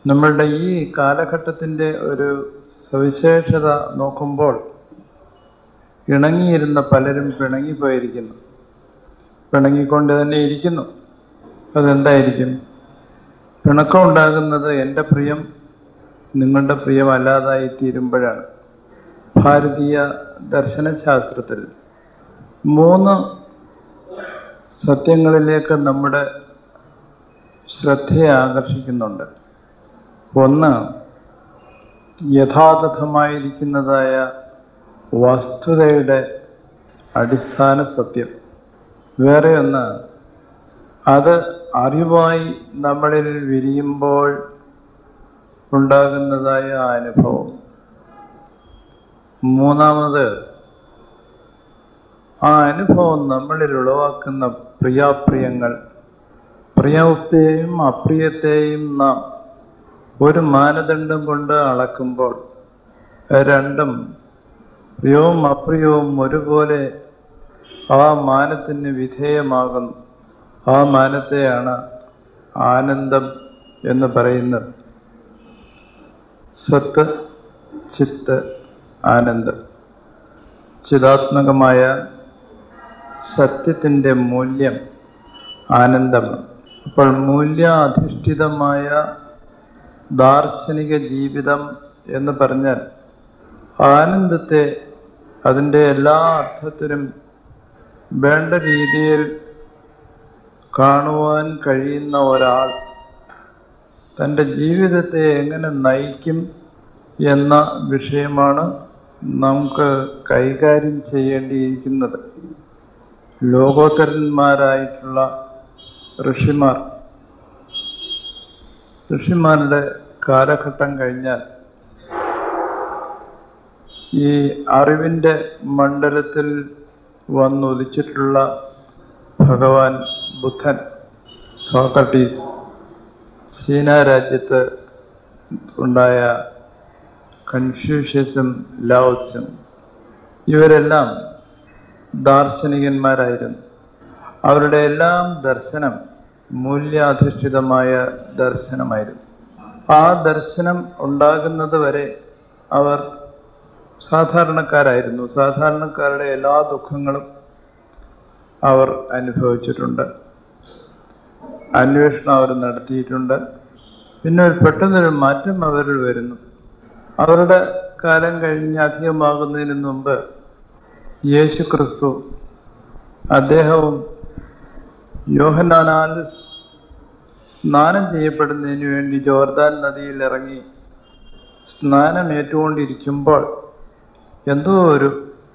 നമ്മളുടെ ഈ കാലഘട്ടത്തിൻ്റെ ഒരു സവിശേഷത നോക്കുമ്പോൾ ഇണങ്ങിയിരുന്ന പലരും പിണങ്ങിപ്പോയിരിക്കുന്നു പിണങ്ങിക്കൊണ്ട് തന്നെ ഇരിക്കുന്നു അതെന്തായിരിക്കും പിണക്കം ഉണ്ടാകുന്നത് എൻ്റെ പ്രിയം നിങ്ങളുടെ പ്രിയമല്ലാതായി തീരുമ്പോഴാണ് ഭാരതീയ ദർശനശാസ്ത്രത്തിൽ മൂന്ന് സത്യങ്ങളിലേക്ക് നമ്മുടെ ശ്രദ്ധയെ ആകർഷിക്കുന്നുണ്ട് ഒന്ന് യഥാതഥമായിരിക്കുന്നതായ വസ്തുതയുടെ അടിസ്ഥാന സത്യം വേറെ ഒന്ന് അത് അറിവായി നമ്മളിൽ വിരിയുമ്പോൾ ഉണ്ടാകുന്നതായ അനുഭവം മൂന്നാമത് ആ അനുഭവം നമ്മളിൽ ഉളവാക്കുന്ന പ്രിയാപ്രിയങ്ങൾ പ്രിയത്തെയും അപ്രിയത്തെയും നാം ഒരു മാനദണ്ഡം കൊണ്ട് അളക്കുമ്പോൾ രണ്ടും പ്രിയവും അപ്രിയവും ഒരുപോലെ ആ മാനത്തിന് വിധേയമാകുന്നു ആ മാനത്തെയാണ് ആനന്ദം എന്ന് പറയുന്നത് സത്ത് ചിത്ത് ആനന്ദം ചിതാത്മകമായ സത്യത്തിൻ്റെ മൂല്യം ആനന്ദമാണ് അപ്പോൾ മൂല്യാധിഷ്ഠിതമായ ദാർശനിക ജീവിതം എന്ന് പറഞ്ഞാൽ ആനന്ദത്തെ അതിൻ്റെ എല്ലാ അർത്ഥത്തിലും വേണ്ട രീതിയിൽ കാണുവാൻ കഴിയുന്ന ഒരാൾ തൻ്റെ ജീവിതത്തെ എങ്ങനെ നയിക്കും എന്ന വിഷയമാണ് നമുക്ക് കൈകാര്യം ചെയ്യേണ്ടിയിരിക്കുന്നത് ലോകോത്തരന്മാരായിട്ടുള്ള ഋഷിമാർ ഋഷിമാരുടെ കാലഘട്ടം കഴിഞ്ഞാൽ ഈ അറിവിൻ്റെ മണ്ഡലത്തിൽ വന്നുദിച്ചിട്ടുള്ള ഭഗവാൻ ബുദ്ധൻ സോക്രട്ടീസ് ചീന രാജ്യത്ത് ഉണ്ടായ കൺഫ്യൂഷ്യസും ലൗത്സും ഇവരെല്ലാം ദാർശനികന്മാരായിരുന്നു അവരുടെ എല്ലാം ദർശനം മൂല്യാധിഷ്ഠിതമായ ദർശനമായിരുന്നു ആ ദർശനം ഉണ്ടാകുന്നത് വരെ അവർ സാധാരണക്കാരായിരുന്നു സാധാരണക്കാരുടെ എല്ലാ ദുഃഖങ്ങളും അവർ അനുഭവിച്ചിട്ടുണ്ട് അന്വേഷണം അവർ നടത്തിയിട്ടുണ്ട് പിന്നെ ഒരു പെട്ടെന്നൊരു മാറ്റം അവരിൽ വരുന്നു അവരുടെ കാലം കഴിഞ്ഞ് അധികമാകുന്നതിന് മുമ്പ് യേശു ക്രിസ്തു അദ്ദേഹവും യോഹനാനാൽ സ്നാനം ചെയ്യപ്പെടുന്നതിന് വേണ്ടി ജോർദാൻ നദിയിൽ ഇറങ്ങി സ്നാനം ഏറ്റുകൊണ്ടിരിക്കുമ്പോൾ എന്തോ ഒരു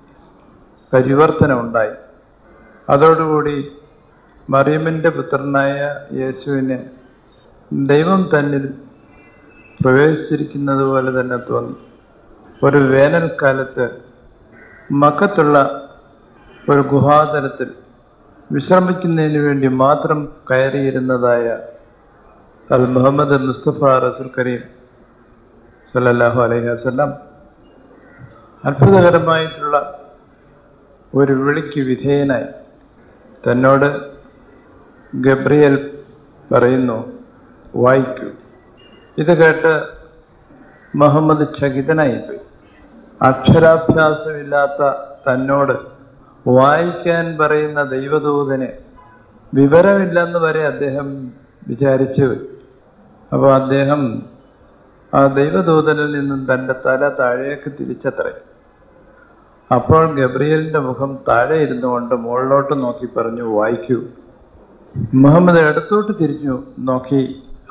പരിവർത്തനം ഉണ്ടായി അതോടുകൂടി മറിയമ്മിൻ്റെ പുത്രനായ യേശുവിന് ദൈവം തന്നിൽ പ്രവേശിച്ചിരിക്കുന്നത് പോലെ തന്നെ തോന്നി ഒരു വേനൽക്കാലത്ത് മക്കത്തുള്ള ഒരു ഗുഹാതലത്തിൽ വിശ്രമിക്കുന്നതിന് വേണ്ടി മാത്രം കയറിയിരുന്നതായ അത് മുഹമ്മദ് മുസ്തഫ റസുൽ കരീം സല്ലല്ലാഹു അലൈഹി വസല്ലം അത്ഭുതകരമായിട്ടുള്ള ഒരു വിളിക്ക് വിധേയനായി തന്നോട് ഗബ്രിയൽ പറയുന്നു വായിക്കൂ ഇത് കേട്ട് മുഹമ്മദ് ചകിതനായിപ്പോയി അക്ഷരാഭ്യാസമില്ലാത്ത തന്നോട് വായിക്കാൻ പറയുന്ന ദൈവദൂതന് വിവരമില്ലെന്ന് വരെ അദ്ദേഹം വിചാരിച്ചു അപ്പോൾ അദ്ദേഹം ആ ദൈവദൂതനിൽ നിന്നും തൻ്റെ തല താഴേക്ക് തിരിച്ചത്രേ അപ്പോൾ ഗബ്രിയലിന്റെ മുഖം താഴെ ഇരുന്നു കൊണ്ട് മുകളിലോട്ട് നോക്കി പറഞ്ഞു വായിക്കൂ മുഹമ്മദ് ഇടത്തോട്ട് തിരിഞ്ഞു നോക്കി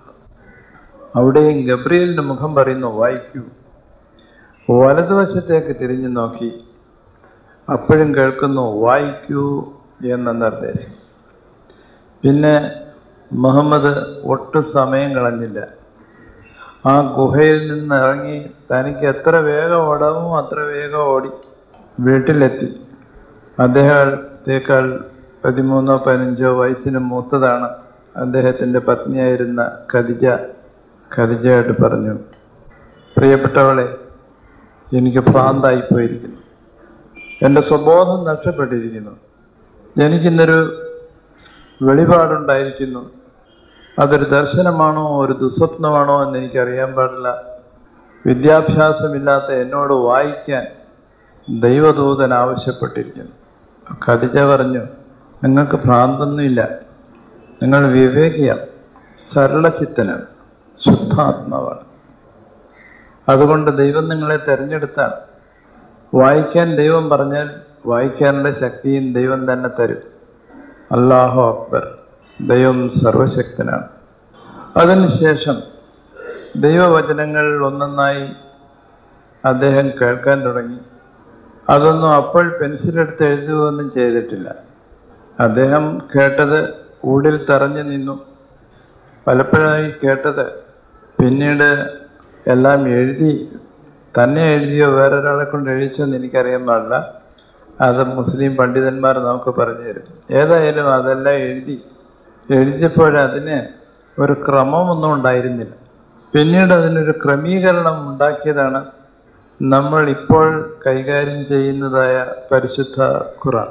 അവിടെയും ഗബ്രിയലിന്റെ മുഖം പറയുന്നു വായിക്കൂ വലതുവശത്തേക്ക് തിരിഞ്ഞു നോക്കി അപ്പോഴും കേൾക്കുന്നു വായിക്കൂ എന്ന നിർദ്ദേശം പിന്നെ മുഹമ്മദ് ഒട്ടും സമയം കളഞ്ഞില്ല ആ ഗുഹയിൽ നിന്ന് ഇറങ്ങി തനിക്ക് എത്ര വേഗം ഓടാമോ അത്ര വേഗം ഓടി വീട്ടിലെത്തി അദ്ദേഹത്തേക്കാൾ പതിമൂന്നോ പതിനഞ്ചോ വയസ്സിന് മൂത്തതാണ് അദ്ദേഹത്തിൻ്റെ പത്നിയായിരുന്ന ഖദിജ ഖദിജയായിട്ട് പറഞ്ഞു പ്രിയപ്പെട്ടവളെ എനിക്ക് ഭ്രാന്തായിപ്പോയിരിക്കുന്നു എൻ്റെ സ്വബോധം നഷ്ടപ്പെട്ടിരിക്കുന്നു എനിക്കിന്നൊരു വെളിപാടുണ്ടായിരിക്കുന്നു അതൊരു ദർശനമാണോ ഒരു ദുസ്വപ്നമാണോ എന്ന് എനിക്കറിയാൻ പാടില്ല വിദ്യാഭ്യാസമില്ലാത്ത എന്നോട് വായിക്കാൻ ദൈവദൂതൻ ആവശ്യപ്പെട്ടിരിക്കുന്നു ഖദിജ പറഞ്ഞു നിങ്ങൾക്ക് ഭ്രാന്തൊന്നുമില്ല നിങ്ങൾ വിവേകിയാണ് സരളചിത്തനാണ് ശുദ്ധാത്മാവാണ് അതുകൊണ്ട് ദൈവം നിങ്ങളെ തിരഞ്ഞെടുത്താണ് വായിക്കാൻ ദൈവം പറഞ്ഞാൽ വായിക്കാനുള്ള ശക്തിയും ദൈവം തന്നെ തരും അല്ലാഹു അക്ബർ ദൈവം സർവശക്തനാണ് അതിനുശേഷം ദൈവവചനങ്ങൾ ഒന്നൊന്നായി അദ്ദേഹം കേൾക്കാൻ തുടങ്ങി അതൊന്നും അപ്പോൾ പെൻസിലെടുത്ത് എഴുതുകയൊന്നും ചെയ്തിട്ടില്ല അദ്ദേഹം കേട്ടത് ഊടിൽ തറഞ്ഞു നിന്നു പലപ്പോഴായി കേട്ടത് പിന്നീട് എല്ലാം എഴുതി തന്നെ എഴുതിയോ വേറൊരാളെ കൊണ്ട് എഴുതിച്ചോ എന്ന് എനിക്കറിയാൻ പാടില്ല അത് മുസ്ലിം പണ്ഡിതന്മാർ നമുക്ക് പറഞ്ഞു തരും ഏതായാലും അതെല്ലാം എഴുതി എഴുതിയപ്പോൾ അതിന് ഒരു ക്രമമൊന്നും ഉണ്ടായിരുന്നില്ല പിന്നീട് അതിനൊരു ക്രമീകരണം ഉണ്ടാക്കിയതാണ് നമ്മൾ ഇപ്പോൾ കൈകാര്യം ചെയ്യുന്നതായ പരിശുദ്ധ ഖുറാൻ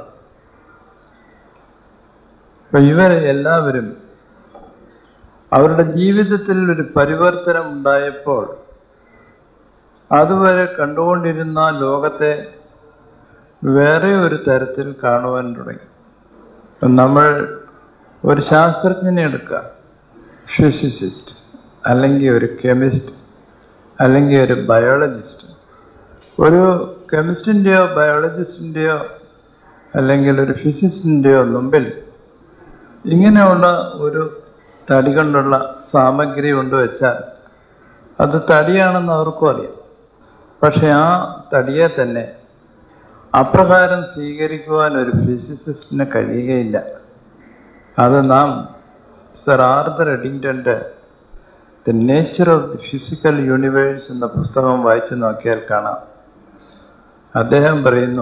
അപ്പൊ ഇവർ എല്ലാവരും അവരുടെ ജീവിതത്തിൽ ഒരു പരിവർത്തനം ഉണ്ടായപ്പോൾ അതുവരെ കണ്ടുകൊണ്ടിരുന്ന ലോകത്തെ വേറെ ഒരു തരത്തിൽ കാണുവാൻ തുടങ്ങി നമ്മൾ ഒരു ശാസ്ത്രജ്ഞനെ എടുക്കുക ഫിസിസിസ്റ്റ് അല്ലെങ്കിൽ ഒരു കെമിസ്റ്റ് അല്ലെങ്കിൽ ഒരു ബയോളജിസ്റ്റ് ഒരു കെമിസ്റ്റിൻ്റെയോ ബയോളജിസ്റ്റിൻ്റെയോ അല്ലെങ്കിൽ ഒരു ഫിസിസ്റ്റിൻ്റെയോ മുമ്പിൽ ഇങ്ങനെയുള്ള ഒരു തടി കൊണ്ടുള്ള സാമഗ്രി കൊണ്ടുവച്ചാൽ അത് തടിയാണെന്ന് അവർക്കും അറിയാം പക്ഷെ ആ തടിയെ തന്നെ അപ്രകാരം സ്വീകരിക്കുവാൻ ഒരു ഫിസിസിസ്റ്റിന് കഴിയുകയില്ല അത് നാം സർ ആർദർ എഡിങ്ടൻ്റെ the nature of the physical universe എന്ന പുസ്തകം വായിച്ചു നോക്കിയാൽ കാണാം അദ്ദേഹം പറയുന്നു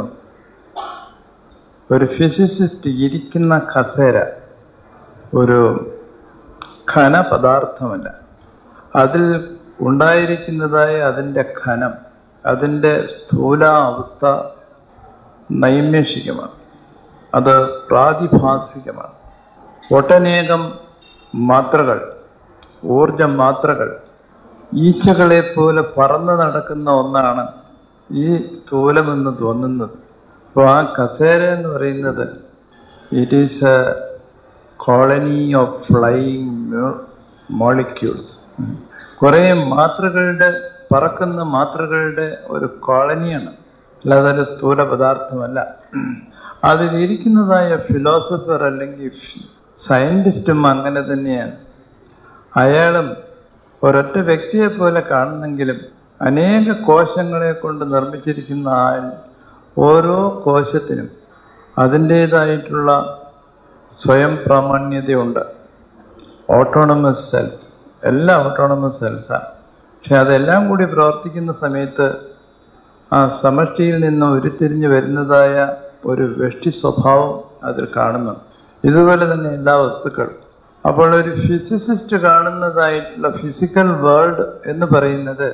ഒരു ഫിസിസിസ്റ്റ് ഇരിക്കുന്ന കസേര ഒരു ഘനപദാർത്ഥമല്ല അതിൽ ഉണ്ടായിരിക്കുന്നതായ അതിൻ്റെ ഘനം അതിൻ്റെ സ്ഥൂല അവസ്ഥ നൈമിഷികമാണ് അത് പ്രാതിഭാസികമാണ് ഒട്ടനേകം മാത്രകൾ ഊർജ മാത്രകൾ ഈച്ചകളെ പോലെ പറന്നു നടക്കുന്ന ഒന്നാണ് ഈ സ്ഥൂലമെന്ന് തോന്നുന്നത് അപ്പോൾ ആ കസേര എന്ന് പറയുന്നത് it is a colony of flying molecules കുറേ മാത്രകളുടെ പറക്കുന്ന മാത്രകളുടെ ഒരു കോളനിയാണ് അല്ലാതെ ഒരു സ്ഥൂല പദാർത്ഥമല്ല അതിലിരിക്കുന്നതായ ഫിലോസഫർ അല്ലെങ്കിൽ സയൻറ്റിസ്റ്റും അങ്ങനെ തന്നെയാണ് അയാളും ഒരൊറ്റ വ്യക്തിയെ പോലെ കാണുന്നെങ്കിലും അനേക കോശങ്ങളെ കൊണ്ട് നിർമ്മിച്ചിരിക്കുന്ന ആൾ ഓരോ കോശത്തിനും അതിൻ്റേതായിട്ടുള്ള സ്വയം പ്രാമാണ്യതയുണ്ട് ഓട്ടോണമസ് സെൽസ് എല്ലാം ഓട്ടോണമസ് സെൽസാണ് പക്ഷെ അതെല്ലാം കൂടി പ്രവർത്തിക്കുന്ന സമയത്ത് ആ സമഷ്ടിയിൽ നിന്ന് ഉരുത്തിരിഞ്ഞ് വരുന്നതായ ഒരു വ്യഷ്ടി സ്വഭാവം അതിൽ കാണുന്നു ഇതുപോലെ തന്നെ എല്ലാ വസ്തുക്കളും അപ്പോൾ ഒരു ഫിസിസിസ്റ്റ് കാണുന്നതായിട്ടുള്ള ഫിസിക്കൽ വേൾഡ് എന്ന് പറയുന്നത്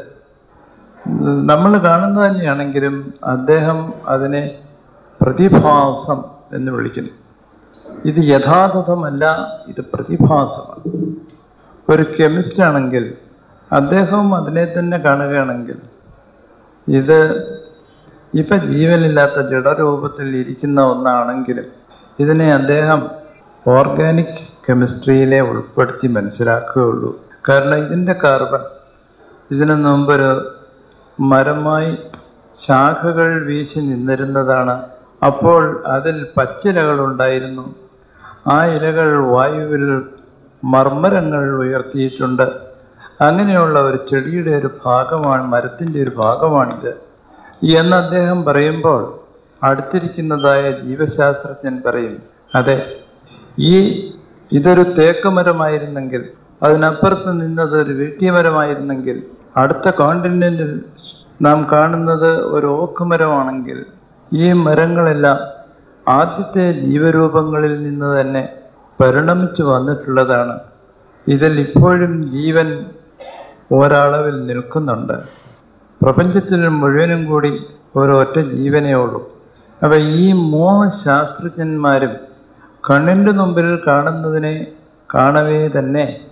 നമ്മൾ കാണുന്നത് തന്നെയാണെങ്കിലും അദ്ദേഹം അതിനെ പ്രതിഭാസം എന്ന് വിളിക്കുന്നു ഇത് യഥാർത്ഥമല്ല ഇത് പ്രതിഭാസമാണ് ഒരു കെമിസ്റ്റ് ആണെങ്കിൽ അദ്ദേഹവും അതിനെ തന്നെ കാണുകയാണെങ്കിൽ ഇത് ഇപ്പൊ ജീവനില്ലാത്ത ജഡരൂപത്തിൽ ഇരിക്കുന്ന ഒന്നാണെങ്കിലും ഇതിനെ അദ്ദേഹം ഓർഗാനിക് കെമിസ്ട്രിയിലെ ഉൾപ്പെടുത്തി മനസ്സിലാക്കുകയുള്ളൂ കാരണം ഇതിൻ്റെ കാർബൺ ഇതിനു മുമ്പൊരു മരമായി ശാഖകൾ വീശി നിന്നിരുന്നതാണ് അപ്പോൾ അതിൽ പച്ചിലകൾ ഉണ്ടായിരുന്നു ആ ഇലകൾ വായുവിൽ മർമ്മരങ്ങൾ ഉയർത്തിയിട്ടുണ്ട് അങ്ങനെയുള്ള ഒരു ചെടിയുടെ ഒരു ഭാഗമാണ് മരത്തിൻ്റെ ഒരു ഭാഗമാണിത് എന്ന് അദ്ദേഹം പറയുമ്പോൾ അടുത്തിരിക്കുന്നതായ ജീവശാസ്ത്രജ്ഞൻ പറയും അതെ ഈ ഇതൊരു തേക്ക് മരമായിരുന്നെങ്കിൽ അതിനപ്പുറത്ത് നിന്നത് ഒരു വീട്ടിയമരമായിരുന്നെങ്കിൽ അടുത്ത കോണ്ടിനെന്റിൽ നാം കാണുന്നത് ഒരു ഓക്ക് മരമാണെങ്കിൽ ഈ മരങ്ങളെല്ലാം ആദ്യത്തെ ജീവരൂപങ്ങളിൽ നിന്ന് തന്നെ പരിണമിച്ചു വന്നിട്ടുള്ളതാണ് ഇതിൽ ഇപ്പോഴും ജീവൻ ഒരളവിൽ നിൽക്കുന്നുണ്ട് പ്രപഞ്ചത്തിൽ മുഴുവനും കൂടി ഒരൊറ്റ ജീവനേ ഉള്ളൂ അപ്പൊ ഈ മൂന്ന് ശാസ്ത്രജ്ഞന്മാരും കണ്ണിൻ്റെ മുമ്പിൽ കാണുന്നതിനെ കാണവേ തന്നെ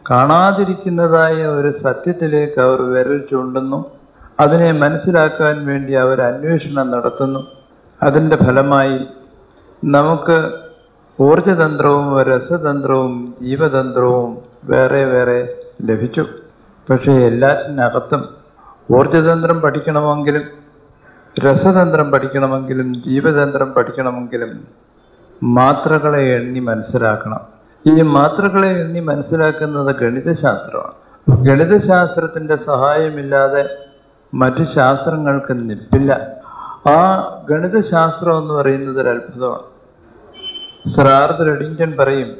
കാണാതിരിക്കുന്നതായ ഒരു സത്യത്തിലേക്ക് അവർ വിരൽ ചൂണ്ടുന്നു അതിനെ മനസ്സിലാക്കാൻ വേണ്ടി അവർ അന്വേഷണം നടത്തുന്നു അതിൻ്റെ ഫലമായി നമുക്ക് ഊർജതന്ത്രവും രസതന്ത്രവും ജീവതന്ത്രവും വേറെ വേറെ ലഭിച്ചു പക്ഷേ എല്ലാറ്റിനകത്തും ഊർജതന്ത്രം പഠിക്കണമെങ്കിലും രസതന്ത്രം പഠിക്കണമെങ്കിലും ജീവതന്ത്രം പഠിക്കണമെങ്കിലും മാത്രകളെ എണ്ണി മനസ്സിലാക്കണം ഈ മാത്രകളെ എണ്ണി മനസ്സിലാക്കുന്നത് ഗണിതശാസ്ത്രമാണ് ഗണിതശാസ്ത്രത്തിന്റെ സഹായമില്ലാതെ മറ്റു ശാസ്ത്രങ്ങൾക്ക് നിപ്പില്ല ആ ഗണിതശാസ്ത്രം എന്ന് പറയുന്നത് ഒരു അത്ഭുതമാണ് സർ ആർദർ എഡിങ്ടൺ പറയും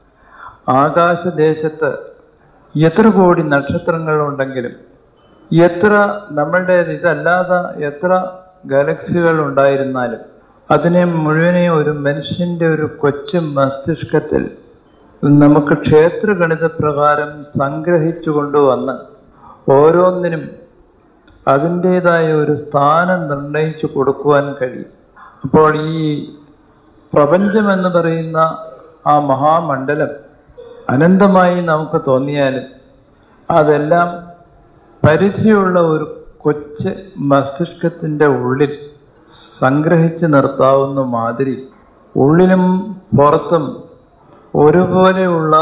ആകാശദേശത്ത് എത്ര കോടി നക്ഷത്രങ്ങൾ ഉണ്ടെങ്കിലും എത്ര നമ്മളുടെ ഇതല്ലാതെ എത്ര ഗാലക്സികൾ ഉണ്ടായിരുന്നാലും അതിനെ മുഴുവനെ ഒരു മനുഷ്യന്റെ ഒരു കൊച്ചു മസ്തിഷ്കത്തിൽ നമുക്ക് ക്ഷേത്രഗണിത പ്രകാരം സംഗ്രഹിച്ചു കൊണ്ടുവന്ന് ഓരോന്നിനും അതിൻ്റെതായ ഒരു സ്ഥാനം നിർണയിച്ചു കൊടുക്കുവാൻ കഴിയും അപ്പോൾ ഈ പ്രപഞ്ചം എന്ന് പറയുന്ന ആ മഹാമണ്ഡലം അനന്തമായി നമുക്ക് തോന്നിയാലും അതെല്ലാം പരിധിയുള്ള ഒരു കൊച്ച് മസ്തിഷ്കത്തിൻ്റെ ഉള്ളിൽ സംഗ്രഹിച്ച് നിർത്താവുന്ന മാതിരി ഉള്ളിലും പുറത്തും ഒരുപോലെയുള്ള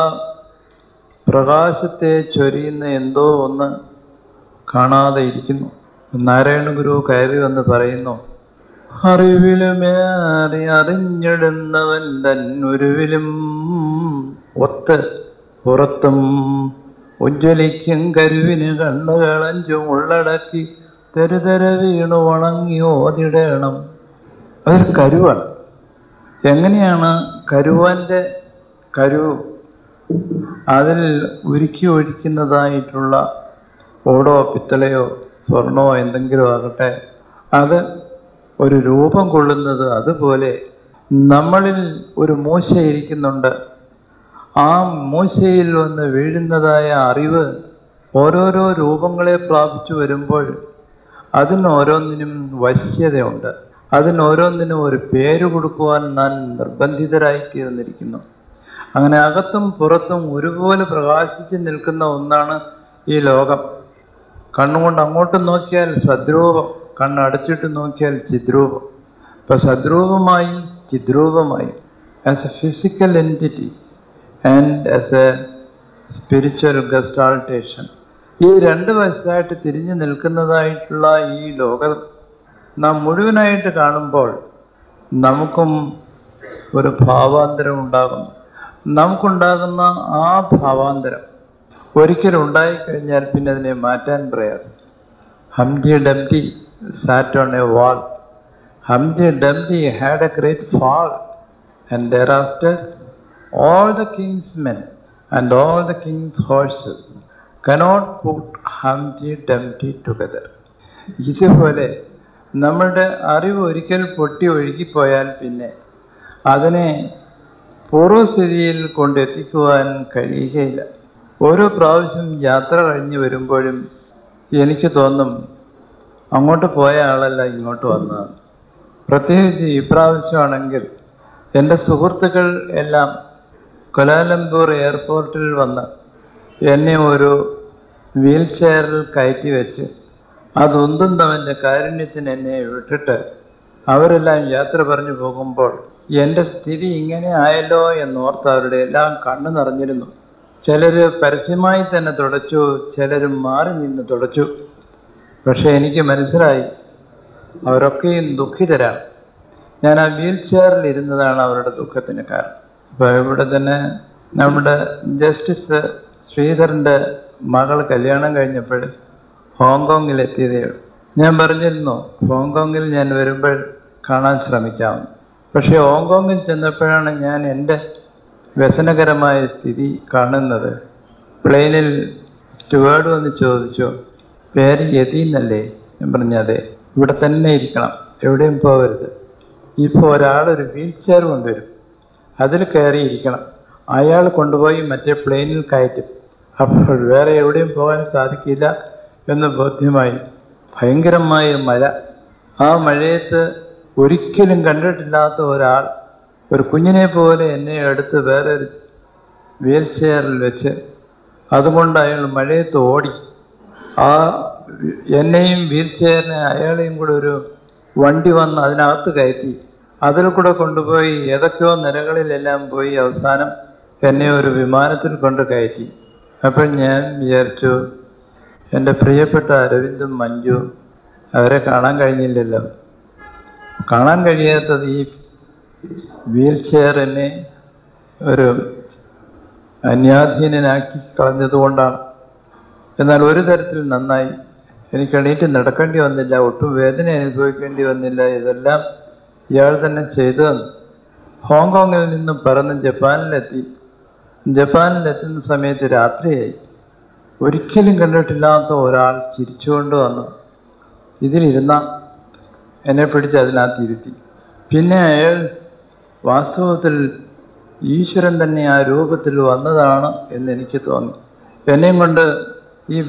പ്രകാശത്തെ ചൊരിയുന്ന എന്തോ ഒന്ന് കാണാതെ ഇരിക്കുന്നു നാരായണ ഗുരു കയറി വന്ന് പറയുന്നു അറിവിലുമേറി അറിഞ്ഞിടുന്നവൻ തന്നുരുവിലും ഒത്ത് പുറത്തും ഉജ്ജ്വലിക്കും കരുവിന് കണ്ണുകളഞ്ചും ഉള്ളടക്കി തെരുതെര വീണു വണങ്ങി ഓതിടണം അതൊരു കരുവാണ് എങ്ങനെയാണ് കരുവാന്റെ കരു അതിൽ ഉരുക്കി ഒഴിക്കുന്നതായിട്ടുള്ള ഓടോ പിത്തളയോ സ്വർണമോ എന്തെങ്കിലും ആകട്ടെ അത് ഒരു രൂപം കൊള്ളുന്നത് അതുപോലെ നമ്മളിൽ ഒരു മൂശ ഇരിക്കുന്നുണ്ട് ആ മൂശയിൽ വന്ന് വീഴുന്നതായ അറിവ് ഓരോരോ രൂപങ്ങളെ പ്രാപിച്ചു വരുമ്പോൾ അതിനോരോന്നിനും വശ്യതയുണ്ട് അതിനോരോന്നിനും ഒരു പേര് കൊടുക്കുവാൻ നാം നിർബന്ധിതരായി തീർന്നിരിക്കുന്നു അങ്ങനെ അകത്തും പുറത്തും ഒരുപോലെ പ്രകാശിച്ച് നിൽക്കുന്ന ഒന്നാണ് ഈ ലോകം കണ്ണുകൊണ്ട് അങ്ങോട്ട് നോക്കിയാൽ സദ്രൂപം കണ്ണടച്ചിട്ട് നോക്കിയാൽ ചിദ്രൂപം ഇപ്പൊ സദ്രൂപമായും ചിദ്രൂപമായും as a physical entity and as a spiritual gestaltation ഈ രണ്ട് വശത്തായിട്ട് തിരിഞ്ഞു നിൽക്കുന്നതായിട്ടുള്ള ഈ ലോകം നാം മുഴുവനായിട്ട് കാണുമ്പോൾ നമുക്കും ഒരു ഭാവാന്തരം ഉണ്ടാകുന്നു നമുക്കുണ്ടാകുന്ന ആ ഭാവാന്തരം ഒരിക്കലും ഉണ്ടായിക്കഴിഞ്ഞാൽ പിന്നെ അതിനെ മാറ്റാൻ പ്രയാസം Humpty Dumpty sat on a wall Humpty Dumpty had a great fall and thereafter all the king's men and all the king's horses cannot put Humpty Dumpty together. ഇതുപോലെ നമ്മളുടെ അറിവ് ഒരിക്കൽ പൊട്ടി ഒഴുകിപ്പോയാൽ പിന്നെ അതിനെ പൂർവ്വസ്ഥിതിയിൽ കൊണ്ടെത്തിക്കുവാൻ കഴിയുകയില്ല ഓരോ പ്രാവശ്യം യാത്ര കഴിഞ്ഞ് വരുമ്പോഴും എനിക്ക് തോന്നും അങ്ങോട്ട് പോയ ആളല്ല ഇങ്ങോട്ട് വന്നതാണ് പ്രത്യേകിച്ച് ഇപ്രാവശ്യമാണെങ്കിൽ എൻ്റെ സുഹൃത്തുക്കൾ എല്ലാം കൊലാലംപൂർ എയർപോർട്ടിൽ വന്ന് എന്നെ ഒരു വീൽ ചെയറിൽ കയറ്റി വെച്ച് അതൊന്തുന്നവൻ്റെ കാരുണ്യത്തിന് എന്നെ വിട്ടിട്ട് അവരെല്ലാം യാത്ര പറഞ്ഞു പോകുമ്പോൾ എൻ്റെ സ്ഥിതി ഇങ്ങനെ ആയല്ലോ എന്നോർത്ത് അവരുടെ എല്ലാം കണ്ണു നിറഞ്ഞിരുന്നു ചിലർ പരസ്യമായി തന്നെ തുടച്ചു ചിലർ മാറി നിന്ന് തുടച്ചു പക്ഷെ എനിക്ക് മനസ്സിലായി അവരൊക്കെയും ദുഃഖിതരാണ് ഞാൻ ആ വീൽ ചെയറിൽ ഇരുന്നതാണ് അവരുടെ ദുഃഖത്തിന് കാരണം അപ്പോൾ ഇവിടെ തന്നെ നമ്മുടെ ജസ്റ്റിസ് ശ്രീധരൻ്റെ മകൾ കല്യാണം കഴിഞ്ഞപ്പോൾ ഹോങ്കോങ്ങിൽ എത്തിയതേ ഉള്ളൂ ഞാൻ പറഞ്ഞിരുന്നു ഹോങ്കോങ്ങിൽ ഞാൻ വരുമ്പോൾ കാണാൻ ശ്രമിക്കാമെന്ന് പക്ഷേ ഹോങ്കോങ്ങിൽ ചെന്നപ്പോഴാണ് ഞാൻ എൻ്റെ വ്യസനകരമായ സ്ഥിതി കാണുന്നത് പ്ലെയിനിൽ സ്റ്റുവേർഡ് വന്ന് ചോദിച്ചു പേര് യതീന്നല്ലേ ഞാൻ പറഞ്ഞു അതെ ഇവിടെ തന്നെ ഇരിക്കണം എവിടെയും പോകരുത് ഇപ്പോൾ ഒരാളൊരു വീൽ ചെയർ കൊണ്ടുവരും അതിൽ കയറിയിരിക്കണം അയാൾ കൊണ്ടുപോയി മറ്റേ പ്ലെയിനിൽ കയറ്റും അപ്പോൾ വേറെ എവിടെയും പോകാൻ സാധിക്കില്ല എന്ന് ബോധ്യമായി ഭയങ്കരമായ മഴ ആ മഴയത്ത് ഒരിക്കലും കണ്ടിട്ടില്ലാത്ത ഒരാൾ ഒരു കുഞ്ഞിനെ പോലെ എന്നെ എടുത്ത് വേറെ ഒരു വീൽ ചെയറിൽ വെച്ച് അതുകൊണ്ട് അയാൾ മഴയത്ത് ഓടി ആ എന്നെയും വീൽ ചെയറിനെ അയാളെയും കൂടെ ഒരു വണ്ടി വന്ന് അതിനകത്ത് കയറ്റി അതിൽ കൂടെ കൊണ്ടുപോയി ഏതൊക്കെയോ നിലകളിലെല്ലാം പോയി അവസാനം എന്നെ ഒരു വിമാനത്തിൽ കൊണ്ട് കയറ്റി അപ്പോൾ ഞാൻ വിചാരിച്ചു എൻ്റെ പ്രിയപ്പെട്ട അരവിന്ദും മഞ്ജു അവരെ കാണാൻ കഴിഞ്ഞില്ലല്ലോ കാണാൻ കഴിയാത്തത് ഈ വീൽ ചെയർ എന്നെ ഒരു അന്യാധീനനാക്കി കളഞ്ഞതുകൊണ്ടാണ് എന്നാൽ ഒരു തരത്തിൽ നന്നായി എനിക്ക് എണീറ്റ് നടക്കേണ്ടി വന്നില്ല ഒട്ടും വേദന അനുഭവിക്കേണ്ടി വന്നില്ല ഇതെല്ലാം ഇയാൾ തന്നെ ചെയ്തു തന്നു ഹോങ്കോങ്ങിൽ നിന്നും പറന്ന് ജപ്പാനിലെത്തി ജപ്പാനിലെത്തുന്ന സമയത്ത് രാത്രിയായി ഒരിക്കലും കണ്ടിട്ടില്ലാത്ത ഒരാൾ ചിരിച്ചുകൊണ്ട് വന്നു ഇതിലിരുന്ന എന്നെ പിടിച്ച് അതിനകത്ത് ഇരുത്തി പിന്നെ അയാൾ വാസ്തവത്തിൽ ഈശ്വരൻ തന്നെ ആ രൂപത്തിൽ വന്നതാണ് എന്ന് എനിക്ക് തോന്നി എന്നെയും കൊണ്ട് ഈ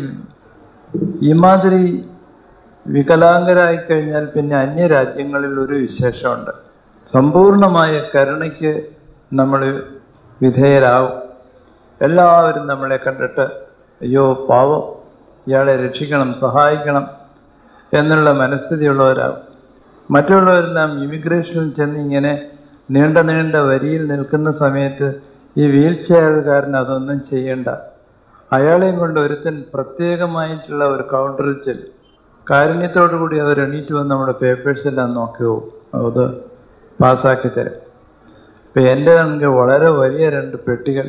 ഇമാതിരി വികലാംഗരായി കഴിഞ്ഞാൽ പിന്നെ അന്യരാജ്യങ്ങളിൽ ഒരു വിശേഷമുണ്ട് സമ്പൂർണമായ കരുണയ്ക്ക് നമ്മൾ വിധേയരാകും എല്ലാവരും നമ്മളെ കണ്ടിട്ട് അയ്യോ പാവം ഇയാളെ രക്ഷിക്കണം സഹായിക്കണം എന്നുള്ള മനസ്ഥിതിയുള്ളവരാകും മറ്റുള്ളവരെല്ലാം ഇമിഗ്രേഷനിൽ ചെന്ന് ഇങ്ങനെ നീണ്ട നീണ്ട വരിയിൽ നിൽക്കുന്ന സമയത്ത് ഈ വീൽ ചെയറുകാരൻ അതൊന്നും ചെയ്യണ്ട അയാളെയും കൊണ്ട് ഒരുത്തൻ പ്രത്യേകമായിട്ടുള്ള ഒരു കൗണ്ടറിൽ ചെല്ലും കാരുണ്യത്തോടു കൂടി അവർ എണീറ്റ് വന്ന് നമ്മുടെ പേപ്പേഴ്സ് എല്ലാം നോക്കി പോകും അത് പാസ്സാക്കി തരും ഇപ്പം എൻ്റെ ആണെങ്കിൽ വളരെ വലിയ രണ്ട് പെട്ടികൾ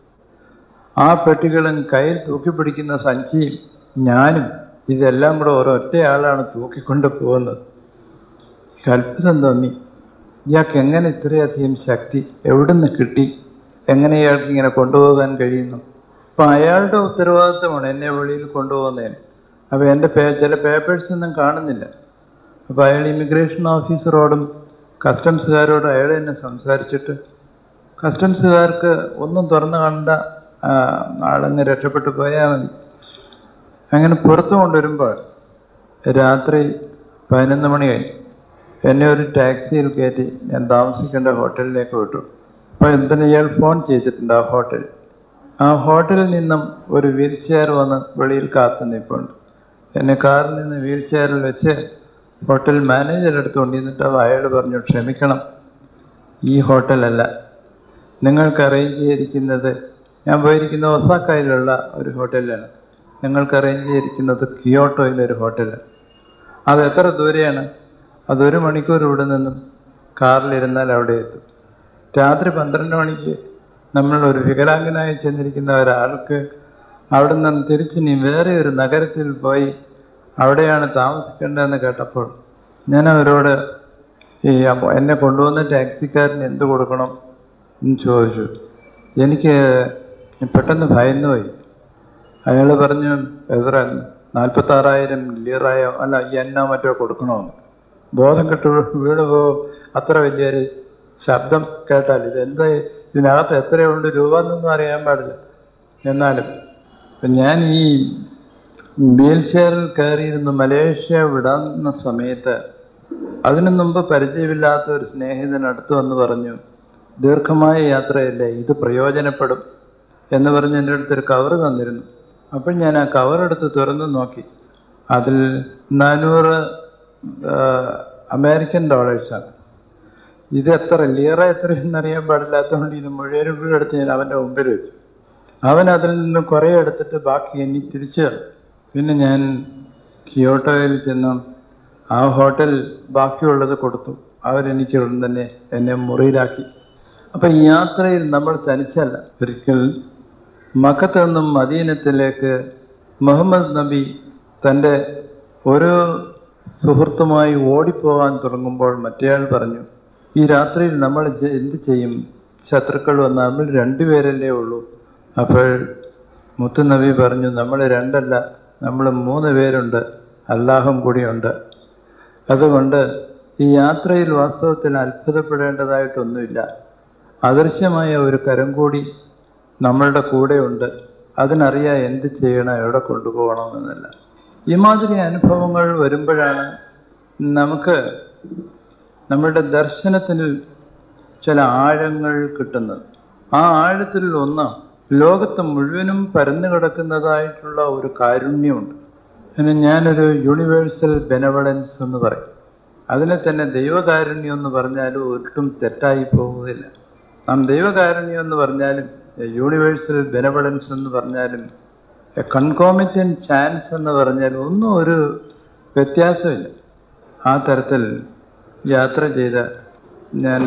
ആ പെട്ടികളും കയ്യിൽ തൂക്കിപ്പിടിക്കുന്ന സഞ്ചിയും ഞാനും ഇതെല്ലാം കൂടെ ഒരൊറ്റയാളാണ് തൂക്കിക്കൊണ്ട് പോകുന്നത് അത്ഭുതം തോന്നി ഇയാൾക്ക് എങ്ങനെ ഇത്രയധികം ശക്തി എവിടുന്ന് കിട്ടി എങ്ങനെ ഇയാൾക്ക് ഇങ്ങനെ കൊണ്ടുപോകാൻ കഴിയുന്നു അപ്പം അയാളുടെ ഉത്തരവാദിത്തമാണ് എന്നെ വെളിയിൽ കൊണ്ടുപോകുന്നതിന് അപ്പോൾ എൻ്റെ പേ ചില പേപ്പേഴ്സ് ഒന്നും കാണുന്നില്ല അപ്പോൾ അയാൾ ഇമിഗ്രേഷൻ ഓഫീസറോടും കസ്റ്റംസുകാരോടും അയാൾ എന്നെ സംസാരിച്ചിട്ട് കസ്റ്റംസുകാർക്ക് ഒന്നും തുറന്നു കണ്ട ആളങ്ങ് രക്ഷപ്പെട്ടു പോയാൽ മതി അങ്ങനെ പുറത്തു കൊണ്ടുവരുമ്പോൾ രാത്രി പതിനൊന്ന് മണി കഴിഞ്ഞു എന്നെ ഒരു ടാക്സിയിൽ കയറ്റി ഞാൻ താമസിക്കേണ്ട ഹോട്ടലിലേക്ക് വിട്ടു അപ്പോൾ എന്തിന് ഇയാൾ ഫോൺ ചെയ്തിട്ടുണ്ട് ആ ഹോട്ടൽ ആ ഹോട്ടലിൽ നിന്നും ഒരു വീൽ ചെയർ വന്ന് വെളിയിൽ കാത്തു നിൽപ്പുണ്ട് എന്നെ കാറിൽ നിന്ന് വീൽ ചെയറിൽ വെച്ച് ഹോട്ടൽ മാനേജർ എടുത്ത് കൊണ്ടിരുന്നിട്ട് അയാൾ പറഞ്ഞു ക്ഷമിക്കണം ഈ ഹോട്ടലല്ല നിങ്ങൾക്ക് അറേഞ്ച് ചെയ്തിരിക്കുന്നത് ഞാൻ പോയിരിക്കുന്ന ഒസാക്കയിലുള്ള ഒരു ഹോട്ടലിലാണ് നിങ്ങൾക്ക് അറേഞ്ച് ചെയ്തിരിക്കുന്നത് കിയോട്ടോയിലെ ഒരു ഹോട്ടലാണ് അത് എത്ര ദൂരെയാണ് അതൊരു മണിക്കൂർ ഇവിടെ നിന്നും കാറിലിരുന്നാൽ അവിടെ എത്തും രാത്രി പന്ത്രണ്ട് മണിക്ക് നമ്മൾ ഒരു വികലാംഗനായി ചെന്നിരിക്കുന്ന ഒരാൾക്ക് അവിടെ നിന്ന് തിരിച്ച് നീ വേറെ ഒരു നഗരത്തിൽ പോയി അവിടെയാണ് താമസിക്കേണ്ടതെന്ന് കേട്ടപ്പോൾ ഞാൻ അവരോട് ഈ എന്നെ കൊണ്ടുവന്ന ടാക്സിക്കാരന് എന്ത് കൊടുക്കണം എന്ന് ചോദിച്ചു എനിക്ക് പെട്ടെന്ന് ഭയന്നുപോയി അയാൾ പറഞ്ഞു എത്ര നാൽപ്പത്താറായിരം ലീറായോ അല്ല എന്നോ മറ്റോ കൊടുക്കണമെന്ന് ബോധം കെട്ട് വീണ് പോകും അത്ര വലിയൊരു ശബ്ദം കേട്ടാൽ ഇത് എന്താ ഇതിനകത്ത് എത്രയുണ്ട് രൂപ എന്നൊന്നും അറിയാൻ പാടില്ല എന്നാലും ഞാൻ ഈ വീൽ ചെയറിൽ കയറിയിരുന്ന് മലേഷ്യ വിടുന്ന സമയത്ത് അതിനു മുമ്പ് പരിചയമില്ലാത്ത ഒരു സ്നേഹിതൻ അടുത്ത് വന്ന് പറഞ്ഞു ദീർഘമായ യാത്രയല്ലേ ഇത് പ്രയോജനപ്പെടും എന്ന് പറഞ്ഞ് എൻ്റെ അടുത്തൊരു കവർ തന്നിരുന്നു അപ്പോൾ ഞാൻ ആ കവർ എടുത്ത് തുറന്ന് നോക്കി അതിൽ നാനൂറ് അമേരിക്കൻ ഡോളേഴ്സാണ് ഇത് എത്ര ലിയറ എത്ര എന്നറിയാൻ പാടില്ലാത്തതുകൊണ്ട് ഇത് മുഴുവനും കൂടെ എടുത്ത് ഞാൻ അവൻ്റെ മുമ്പിൽ വെച്ചു അവൻ അതിൽ നിന്ന് കുറേ എടുത്തിട്ട് ബാക്കി എന്നെ തിരിച്ചു തന്നു പിന്നെ ഞാൻ കിയോട്ടോയിൽ ചെന്ന് ആ ഹോട്ടൽ ബാക്കിയുള്ളത് കൊടുത്തു അവരെനിക്ക് ഉടൻ തന്നെ എന്നെ മുറിയിലാക്കി അപ്പം ഈ യാത്രയിൽ നമ്മൾ തനിച്ചല്ല ഒരിക്കൽ മക്കത്ത് നിന്നും മദീനത്തിലേക്ക് മുഹമ്മദ് നബി തൻ്റെ ഒരു സുഹൃത്തുമായി ഓടിപ്പോകാൻ തുടങ്ങുമ്പോൾ മറ്റേയാൾ പറഞ്ഞു ഈ രാത്രിയിൽ നമ്മൾ എന്ത് ചെയ്യും ശത്രുക്കൾ വന്ന് നമ്മൾ രണ്ടുപേരല്ലേ ഉള്ളൂ അപ്പോൾ മുത്തു നബി പറഞ്ഞു നമ്മൾ രണ്ടല്ല നമ്മൾ മൂന്ന് പേരുണ്ട് അല്ലാഹും കൂടിയുണ്ട് അതുകൊണ്ട് ഈ യാത്രയിൽ വാസ്തവത്തിൽ അത്ഭുതപ്പെടേണ്ടതായിട്ടൊന്നുമില്ല അദൃശ്യമായ ഒരു കരം കൂടി നമ്മളുടെ കൂടെയുണ്ട് അതിനറിയാം എന്ത് ചെയ്യണം എവിടെ കൊണ്ടുപോകണമെന്നല്ല ഇമാതിരി അനുഭവങ്ങൾ വരുമ്പോഴാണ് നമുക്ക് നമ്മളുടെ ദർശനത്തിൽ ചില ആഴങ്ങൾ കിട്ടുന്നത് ആ ആഴത്തിൽ ഒന്ന് ലോകത്ത് മുഴുവനും പരന്നു കിടക്കുന്നതായിട്ടുള്ള ഒരു കാരുണ്യമുണ്ട് അതിന് ഞാനൊരു യൂണിവേഴ്സൽ ബെനവളൻസ് എന്ന് പറയും അതിനെ തന്നെ ദൈവകാരുണ്യം എന്ന് പറഞ്ഞാലും ഒട്ടും തെറ്റായി പോവുകയില്ല നാം ദൈവകാരുണ്യം എന്ന് പറഞ്ഞാലും യൂണിവേഴ്സൽ ബെനവളൻസ് എന്ന് പറഞ്ഞാലും കൺകോമിറ്റൻ ചാൻസ് എന്ന് പറഞ്ഞാലും ഒന്നും ഒരു വ്യത്യാസമില്ല ആ തരത്തിൽ യാത്ര ചെയ്ത ഞാൻ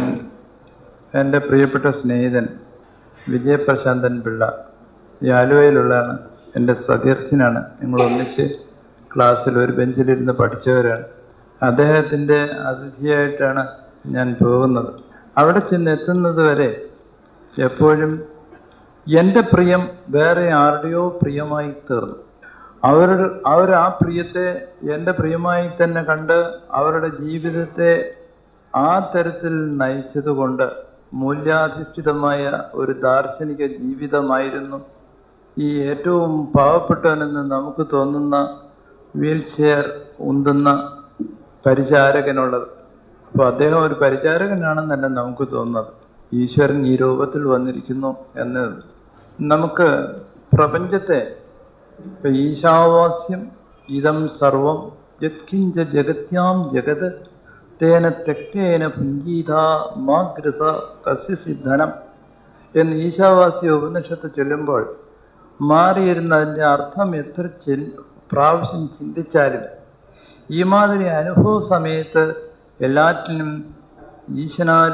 എൻ്റെ പ്രിയപ്പെട്ട സ്നേഹിതൻ വിജയപ്രശാന്തൻ പിള്ള ഈ ആലുവയിലുള്ളതാണ് എൻ്റെ സതീർത്ഥ്യനാണ് ഞങ്ങൾ ഒന്നിച്ച് ക്ലാസ്സിൽ ഒരു ബെഞ്ചിലിരുന്ന് പഠിച്ചവരാണ് അദ്ദേഹത്തിൻ്റെ അതിഥിയായിട്ടാണ് ഞാൻ പോകുന്നത് അവിടെ ചെന്ന് എത്തുന്നത് വരെ എപ്പോഴും എൻ്റെ പ്രിയം വേറെ ആരുടെയോ പ്രിയമായി തീർന്നു അവർ അവർ ആ പ്രിയത്തെ എൻ്റെ പ്രിയമായി തന്നെ കണ്ട് അവരുടെ ജീവിതത്തെ ആ തരത്തിൽ നയിച്ചതുകൊണ്ട് മൂല്യാധിഷ്ഠിതമായ ഒരു ദാർശനിക ജീവിതമായിരുന്നു ഈ ഏറ്റവും പാവപ്പെട്ടവനെന്ന് നമുക്ക് തോന്നുന്ന വീൽ ചെയർ ഉന്തുന്ന പരിചാരകനുള്ളത് അപ്പോൾ അദ്ദേഹം ഒരു പരിചാരകനാണെന്നല്ല നമുക്ക് തോന്നുന്നത് ഈശ്വരൻ ഈ രൂപത്തിൽ വന്നിരിക്കുന്നു എന്ന് നമുക്ക് പ്രപഞ്ചത്തെ ഇപ്പൊ ഈശാവാസ്യം ഇതം സർവം യത്കിഞ്ച ജഗത്യാം ജഗത് തേന തെക്കേന പുഞ്ചീത മാഗ്രത കസ്യസിദ്ധനം എന്ന് ഈശാവാസ്യ ഉപനിഷത്ത് ചൊല്ലുമ്പോൾ മാറിയിരുന്ന അതിൻ്റെ അർത്ഥം എത്ര ചി പ്രാവശ്യം ചിന്തിച്ചാലും ഈ മാതിരി അനുഭവ സമയത്ത് എല്ലാറ്റിനും ഈശനാൽ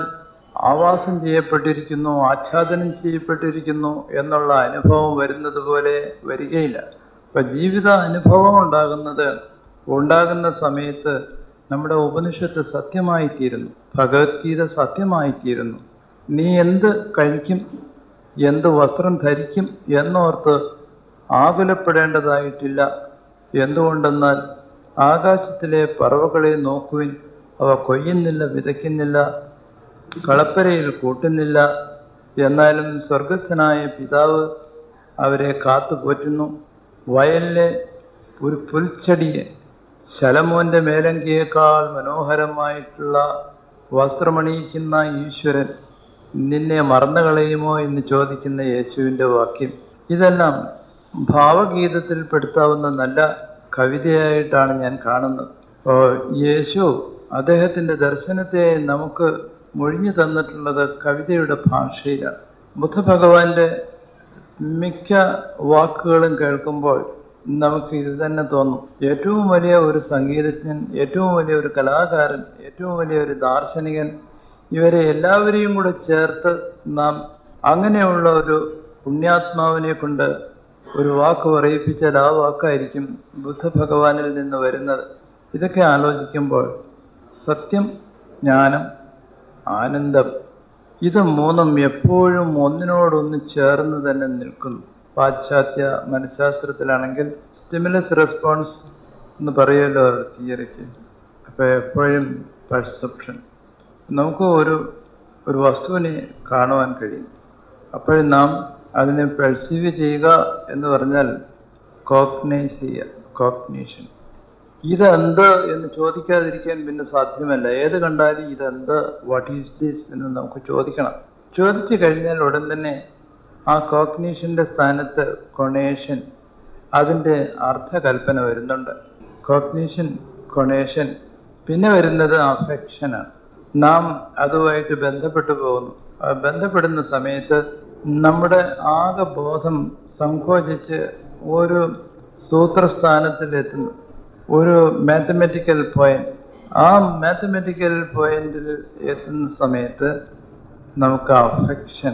ആവാസം ചെയ്യപ്പെട്ടിരിക്കുന്നു ആച്ഛാദനം ചെയ്യപ്പെട്ടിരിക്കുന്നു എന്നുള്ള അനുഭവം വരുന്നത് പോലെ വരികയില്ല അപ്പൊ ജീവിത അനുഭവം ഉണ്ടാകുന്നത് ഉണ്ടാകുന്ന സമയത്ത് നമ്മുടെ ഉപനിഷത്ത് സത്യമായി തീരുന്നു ഭഗവത്ഗീത സത്യമായി തീരുന്നു നീ എന്ത് കഴിക്കും എന്ത് വസ്ത്രം ധരിക്കും എന്നോർത്ത് ആകുലപ്പെടേണ്ടതായിട്ടില്ല എന്തുകൊണ്ടെന്നാൽ ആകാശത്തിലെ പറവകളെ നോക്കുവിൻ അവ കൊയ്യുന്നില്ല വിതയ്ക്കുന്നില്ല കളപ്പരയിൽ കൂട്ടുന്നില്ല എന്നാലും സ്വർഗസ്ഥനായ പിതാവ് അവരെ കാത്തു പോറ്റുന്നു വയലിലെ ഒരു പുൽച്ചെടിയെ ശലമോന്റെ മേലങ്കിയേക്കാൾ മനോഹരമായിട്ടുള്ള വസ്ത്രമണിയിക്കുന്ന ഈശ്വരൻ നിന്നെ മറന്നു കളയുമോ എന്ന് ചോദിക്കുന്ന യേശുവിൻ്റെ വാക്യം ഇതെല്ലാം ഭാവഗീതത്തിൽ പെടുത്താവുന്ന നല്ല കവിതയായിട്ടാണ് ഞാൻ കാണുന്നത് അപ്പോൾ യേശു അദ്ദേഹത്തിൻ്റെ ദർശനത്തെ നമുക്ക് മൊഴിഞ്ഞു തന്നിട്ടുള്ളത് കവിതയുടെ ഭാഷയിലാണ് ബുദ്ധഭഗവാന്റെ മിക്ക വാക്കുകളും കേൾക്കുമ്പോൾ നമുക്ക് ഇത് തന്നെ തോന്നും ഏറ്റവും വലിയ ഒരു സംഗീതജ്ഞൻ ഏറ്റവും വലിയ ഒരു കലാകാരൻ ഏറ്റവും വലിയ ഒരു ദാർശനികൻ ഇവരെ എല്ലാവരെയും കൂടെ ചേർത്ത് നാം അങ്ങനെയുള്ള ഒരു പുണ്യാത്മാവിനെ കൊണ്ട് ഒരു വാക്ക് പറയിപ്പിച്ചാൽ ആ വാക്കായിരിക്കും ബുദ്ധഭഗവാനിൽ നിന്ന് വരുന്നത് ഇതൊക്കെ ആലോചിക്കുമ്പോൾ സത്യം ജ്ഞാനം ആനന്ദം ഇത് മൂന്നും എപ്പോഴും ഒന്നിനോടൊന്ന് ചേർന്ന് തന്നെ നിൽക്കുന്നു പാശ്ചാത്യ മനഃശാസ്ത്രത്തിലാണെങ്കിൽ സ്റ്റിമുലസ് റെസ്പോൺസ് എന്ന് പറയുമല്ലോ അവരുടെ തിയറിക്ക് അപ്പോൾ എപ്പോഴും പെർസെപ്ഷൻ നമുക്ക് ഒരു ഒരു വസ്തുവിനെ കാണുവാൻ കഴിയും അപ്പോഴും നാം അതിനെ പെർസീവ് ചെയ്യുക എന്ന് പറഞ്ഞാൽ കോഗ്നൈസ് ചെയ്യുക കോഗ്നീഷൻ ഇതെന്ത് എന്ന് ചോദിക്കാതിരിക്കാൻ പിന്നെ സാധ്യമല്ല ഏത് കണ്ടാലും ഇതെന്ത് വാട്ട് ഈസ് ദിസ് എന്ന് നമുക്ക് ചോദിക്കണം ചോദിച്ചു കഴിഞ്ഞാൽ ഉടൻ തന്നെ ആ കോഗ്നീഷന്റെ സ്ഥാനത്ത് കൊണേഷൻ അതിൻ്റെ അർത്ഥകൽപ്പന വരുന്നുണ്ട് കോഗ്നീഷൻ കൊണേഷൻ പിന്നെ വരുന്നത് അഫെക്ഷനാണ് നാം അതുമായിട്ട് ബന്ധപ്പെട്ടു പോകുന്നു ആ ബന്ധപ്പെടുന്ന സമയത്ത് നമ്മുടെ ആകെ ബോധം സങ്കോചിച്ച് ഒരു സൂത്രസ്ഥാനത്തിൽ എത്തുന്നു ഒരു മാത്തമെറ്റിക്കൽ പോയിന്റ് ആ മാത്തമെറ്റിക്കൽ പോയിന്റിൽ എത്തുന്ന സമയത്ത് നമുക്ക് അഫെക്ഷൻ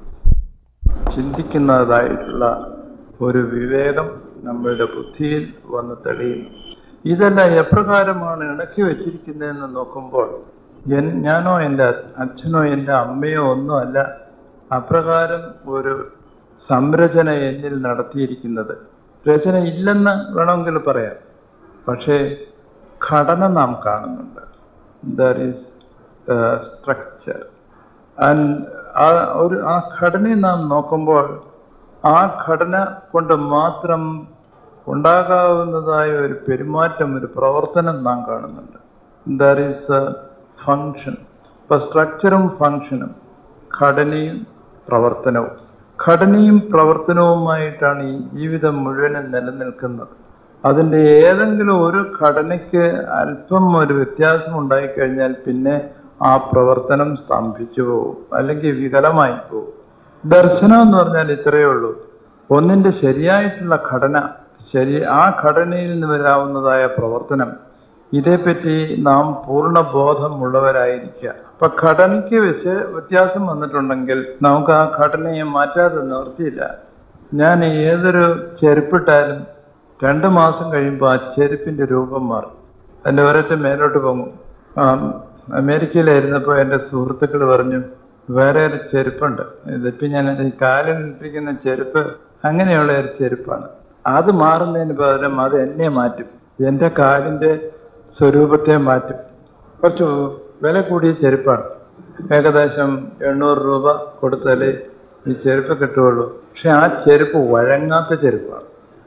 ചിന്തിക്കുന്നതായിട്ടുള്ള ഒരു വിവേകം നമ്മളുടെ ബുദ്ധിയിൽ വന്ന് തെളിയുന്നു ഇതെല്ലാം എപ്രകാരമാണ് ഇണക്കി വെച്ചിരിക്കുന്നതെന്ന് നോക്കുമ്പോൾ എൻ ഞാനോ എൻ്റെ അച്ഛനോ എൻ്റെ അമ്മയോ ഒന്നുമല്ല അപ്രകാരം ഒരു സംരചന എന്നിൽ നടത്തിയിരിക്കുന്നത് രചന ഇല്ലെന്ന് വേണമെങ്കിൽ പറയാം പക്ഷേ ഘടന നാം കാണുന്നുണ്ട് ദർ ഈസ് സ്ട്രക്ചർ ആൻഡ് ആ ഒരു ആ ഘടനയെ നാം നോക്കുമ്പോൾ ആ ഘടന കൊണ്ട് മാത്രം ഉണ്ടാകാവുന്നതായ ഒരു പെരുമാറ്റം ഒരു പ്രവർത്തനം നാം കാണുന്നുണ്ട് ദർ ഈസ് എ ഫങ്ഷൻ ഇപ്പൊ സ്ട്രക്ചറും ഫങ്ഷനും ഘടനയും പ്രവർത്തനവും ഘടനയും പ്രവർത്തനവുമായിട്ടാണ് ഈ ജീവിതം മുഴുവനും നിലനിൽക്കുന്നത് അതിൻ്റെ ഏതെങ്കിലും ഒരു ഘടനയ്ക്ക് അല്പം ഒരു വ്യത്യാസം ഉണ്ടായിക്കഴിഞ്ഞാൽ പിന്നെ ആ പ്രവർത്തനം സ്തംഭിച്ചു പോകും അല്ലെങ്കിൽ വികലമായി പോകും ദർശനം എന്ന് പറഞ്ഞാൽ ഇത്രയേ ഉള്ളൂ ഒന്നിന്റെ ശരിയായിട്ടുള്ള ഘടന ശരി ആ ഘടനയിൽ നിന്ന് വരാവുന്നതായ പ്രവർത്തനം ഇതേപ്പറ്റി നാം പൂർണ്ണ ബോധമുള്ളവരായിരിക്കുക അപ്പൊ ഘടനയ്ക്ക് വിശ വ്യത്യാസം വന്നിട്ടുണ്ടെങ്കിൽ നമുക്ക് ആ ഘടനയെ മാറ്റാതെ നിവർത്തിയില്ല ഞാൻ ഏതൊരു ചെരുപ്പിട്ടാലും രണ്ട് മാസം കഴിയുമ്പോൾ ആ ചെരുപ്പിന്റെ രൂപം മാറും അതിന്റെ ഒരൊറ്റ മേലോട്ട് പൊങ്ങും ആ, അമേരിക്കയിലായിരുന്നപ്പോൾ എൻ്റെ സുഹൃത്തുക്കൾ പറഞ്ഞു വേറെ ഒരു ചെരുപ്പുണ്ട് ഇതിപ്പോ ഞാൻ ഈ കാലിൽ ഇട്ടിരിക്കുന്ന ചെരുപ്പ് അങ്ങനെയുള്ള ഒരു ചെരുപ്പാണ് അത് മാറുന്നതിന് പകരം അത് എന്നെ മാറ്റും എൻ്റെ കാലിൻ്റെ സ്വരൂപത്തെ മാറ്റും കുറച്ച് വില കൂടിയ ചെരുപ്പാണ് ഏകദേശം എണ്ണൂറ് രൂപ കൊടുത്താലേ ഈ ചെരുപ്പ് കിട്ടുകയുള്ളൂ പക്ഷെ ആ ചെരുപ്പ് വഴങ്ങാത്ത ചെരുപ്പാണ്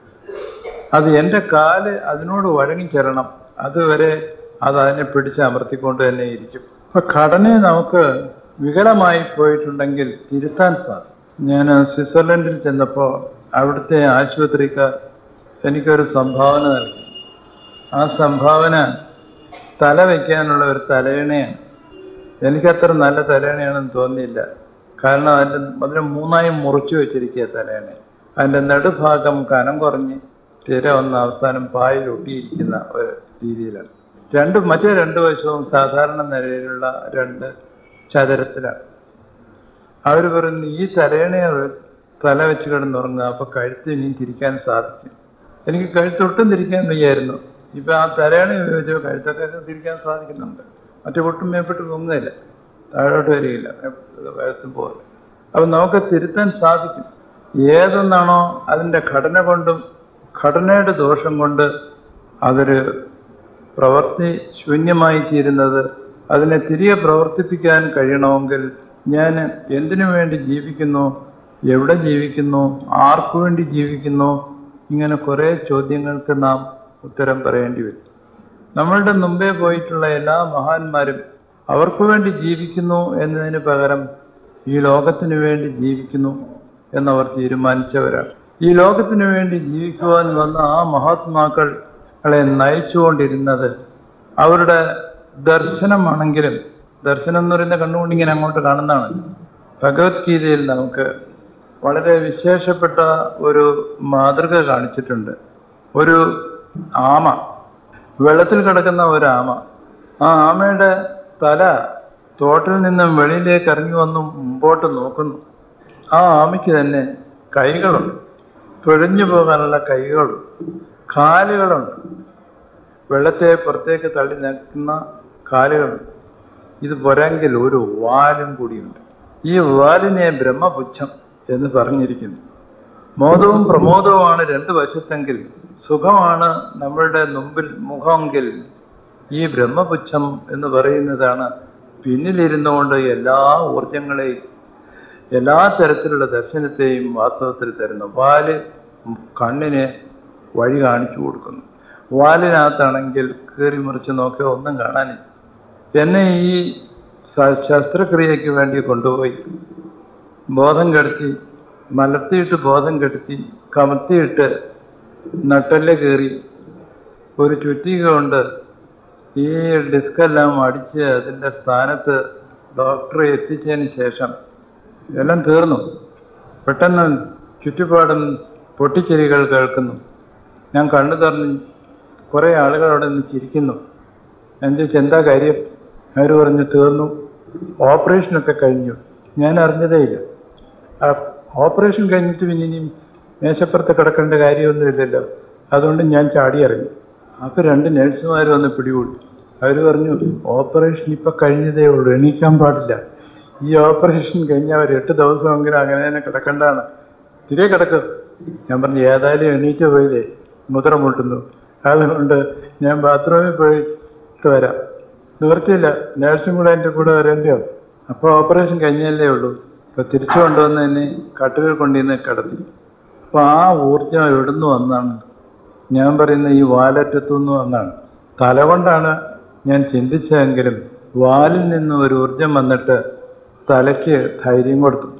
അത് എൻ്റെ കാല് അതിനോട് വഴങ്ങിച്ചേരണം അതുവരെ അത് അതിനെ പിടിച്ച് അമർത്തിക്കൊണ്ട് തന്നെ ഇരിക്കും അപ്പൊ ഘടനയെ നമുക്ക് വികലമായി പോയിട്ടുണ്ടെങ്കിൽ തിരുത്താൻ സാധിക്കും ഞാൻ സ്വിറ്റ്സർലൻഡിൽ ചെന്നപ്പോൾ അവിടുത്തെ ആശുപത്രിക്കാർ എനിക്കൊരു സംഭാവന നൽകി ആ സംഭാവന തല വയ്ക്കാനുള്ള ഒരു തലയണയാണ് എനിക്കത്ര നല്ല തലയണയാണെന്ന് തോന്നിയില്ല കാരണം അതിൻ്റെ അതിന് മൂന്നായി മുറിച്ചു വെച്ചിരിക്കുക തലയണ അതിൻ്റെ നടുഭാഗം കനം കുറഞ്ഞ് തിര ഒന്ന് അവസാനം പായിൽ ഒട്ടിയിരിക്കുന്ന ഒരു രീതിയിലാണ് രണ്ട് മറ്റേ രണ്ട് വശവും സാധാരണ നിലയിലുള്ള രണ്ട് ചതുരത്തിലാണ് അവർ പറയുന്നു ഈ തലയണയെ തല വെച്ച് കിടന്നുറങ്ങുക അപ്പൊ കഴുത്ത് ഇനിയും തിരിക്കാൻ സാധിക്കും എനിക്ക് കഴുത്തൊട്ടും തിരിക്കാൻ വയ്യായിരുന്നു ഇപ്പൊ ആ തലയണ ഉപയോഗിച്ച് കഴുത്തൊക്കെ തിരിക്കാൻ സാധിക്കുന്നുണ്ട് മറ്റു ഒട്ടും മേപ്പെട്ട് പൊങ്ങുന്നില്ല താഴോട്ട് വരികയില്ല വയസ്സും പോലെ അപ്പൊ നമുക്ക് തിരുത്താൻ സാധിക്കും ഏതൊന്നാണോ അതിന്റെ ഘടന കൊണ്ടും ഘടനയുടെ ദോഷം കൊണ്ട് അതൊരു പ്രവർത്തി ശൂന്യമായി തീരുന്നത് അതിനെ തിരികെ പ്രവർത്തിപ്പിക്കാൻ കഴിയണമെങ്കിൽ ഞാൻ എന്തിനു വേണ്ടി ജീവിക്കുന്നു എവിടെ ജീവിക്കുന്നു ആർക്കു വേണ്ടി ജീവിക്കുന്നു ഇങ്ങനെ കുറേ ചോദ്യങ്ങൾക്ക് നാം ഉത്തരം പറയേണ്ടി വരും നമ്മളുടെ മുമ്പേ പോയിട്ടുള്ള എല്ലാ മഹാന്മാരും അവർക്ക് വേണ്ടി ജീവിക്കുന്നു എന്നതിന് പകരം ഈ ലോകത്തിനു വേണ്ടി ജീവിക്കുന്നു എന്നവർ തീരുമാനിച്ചവരാണ് ഈ ലോകത്തിനു വേണ്ടി ജീവിക്കുവാൻ വന്ന ആ മഹാത്മാക്കളെ നയിച്ചുകൊണ്ടിരുന്നത് അവരുടെ ദർശനമാണെങ്കിലും ദർശനം എന്ന് പറയുന്ന കണ്ണുകൊണ്ട് ഇങ്ങനെ അങ്ങോട്ട് കാണുന്നതാണ് ഭഗവത്ഗീതയിൽ നമുക്ക് വളരെ വിശേഷപ്പെട്ട ഒരു മാതൃക കാണിച്ചിട്ടുണ്ട് ഒരു ആമ വെള്ളത്തിൽ കിടക്കുന്ന ഒരു ആമ ആ ആമയുടെ തല തോട്ടിൽ നിന്നും വെളിയിലേക്ക് ഇറങ്ങി വന്ന് മുമ്പോട്ട് നോക്കുന്നു ആ ആമയ്ക്ക് തന്നെ കൈകളുണ്ട് തുഴഞ്ഞു പോകാനുള്ള കൈകളുണ്ട് കാലുകളുണ്ട് വെള്ളത്തെ പുറത്തേക്ക് തള്ളി നിൽക്കുന്ന കാലുകളുണ്ട് ഇത് പോരെങ്കിൽ ഒരു വാലും കൂടിയുണ്ട് ഈ വാലിനെ ബ്രഹ്മപുച്ഛം എന്ന് പറഞ്ഞിരിക്കുന്നു മോദവും പ്രമോദവുമാണ് രണ്ട് വശത്തെങ്കിൽ സുഖമാണ് നമ്മളുടെ മുമ്പിൽ മുഖമെങ്കിൽ ഈ ബ്രഹ്മപുച്ഛം എന്ന് പറയുന്നതാണ് പിന്നിലിരുന്നുകൊണ്ട് എല്ലാ ഊർജങ്ങളെയും എല്ലാ തരത്തിലുള്ള ദർശനത്തെയും വാസ്തവത്തിൽ തരുന്നു വാല് കണ്ണിന് വഴി കാണിച്ചു കൊടുക്കുന്നു വാലിനകത്താണെങ്കിൽ കീറി മുറിച്ച് നോക്കിയ ഒന്നും കാണാനില്ല എന്നെ ഈ ശ- ശസ്ത്രക്രിയയ്ക്ക് വേണ്ടി കൊണ്ടുപോയി ബോധം കെടുത്തി മലർത്തിയിട്ട് ബോധം കെടുത്തി കമത്തിയിട്ട് നട്ടല് കയറി ഒരു ചുറ്റിക കൊണ്ട് ഈ ഡിസ്കെല്ലാം അടിച്ച് അതിൻ്റെ സ്ഥാനത്ത് ഡോക്ടറെ എത്തിച്ചതിന് ശേഷം എല്ലാം തീർന്നു പെട്ടെന്ന് ചുറ്റുപാടും പൊട്ടിച്ചിരികൾ കേൾക്കുന്നു ഞാൻ കണ്ണു തുറന്ന് കുറേ ആളുകൾ അവിടെ നിന്ന് ചിരിക്കുന്നു ഞാൻ ചോദിച്ചു എന്താ കാര്യം അവർ പറഞ്ഞു തീർന്നു ഓപ്പറേഷനൊക്കെ കഴിഞ്ഞു ഞാൻ അറിഞ്ഞതേയില്ല ആ ഓപ്പറേഷൻ കഴിഞ്ഞിട്ട് പിന്നെ ഇനിയും മേശപ്പുറത്ത് കിടക്കേണ്ട കാര്യമൊന്നുമില്ലല്ലോ അതുകൊണ്ട് ഞാൻ ചാടി ഇറങ്ങി അപ്പൊ രണ്ട് നഴ്സുമാർ വന്ന് പിടികൂടി അവർ പറഞ്ഞു ഓപ്പറേഷൻ ഇപ്പൊ കഴിഞ്ഞതേ ഉള്ളൂ എണീക്കാൻ പാടില്ല ഈ ഓപ്പറേഷൻ കഴിഞ്ഞ ഒരു എട്ട് ദിവസമെങ്കിലും അങ്ങനെ തന്നെ കിടക്കേണ്ടതാണ് തിരെ കിടക്കും ഞാൻ പറഞ്ഞു ഏതായാലും എണീറ്റ് പോയില്ലേ മുദ്ര മുട്ടുന്നു അതുകൊണ്ട് ഞാൻ ബാത്റൂമിൽ പോയിട്ട് വരാം നിവൃത്തിയില്ല നേഴ്സും കൂടെ എൻ്റെ കൂടെ വരേണ്ടിയോ അപ്പോൾ ഓപ്പറേഷൻ കഴിഞ്ഞല്ലേ ഉള്ളൂ ഇപ്പൊ തിരിച്ചു കൊണ്ടുവന്ന് എന്നെ കട്ടിലിൽ കൊണ്ടുവന്ന് കിടത്തി അപ്പൊ ആ ഊർജം എവിടുന്ന് വന്നാണ് ഞാൻ പറയുന്ന ഈ വാലറ്റത്തു നിന്ന് വന്നാണ് തല കൊണ്ടാണ് ഞാൻ ചിന്തിച്ചതെങ്കിലും വാലിൽ നിന്ന് ഒരു ഊർജം വന്നിട്ട് തലയ്ക്ക് ധൈര്യം കൊടുത്തു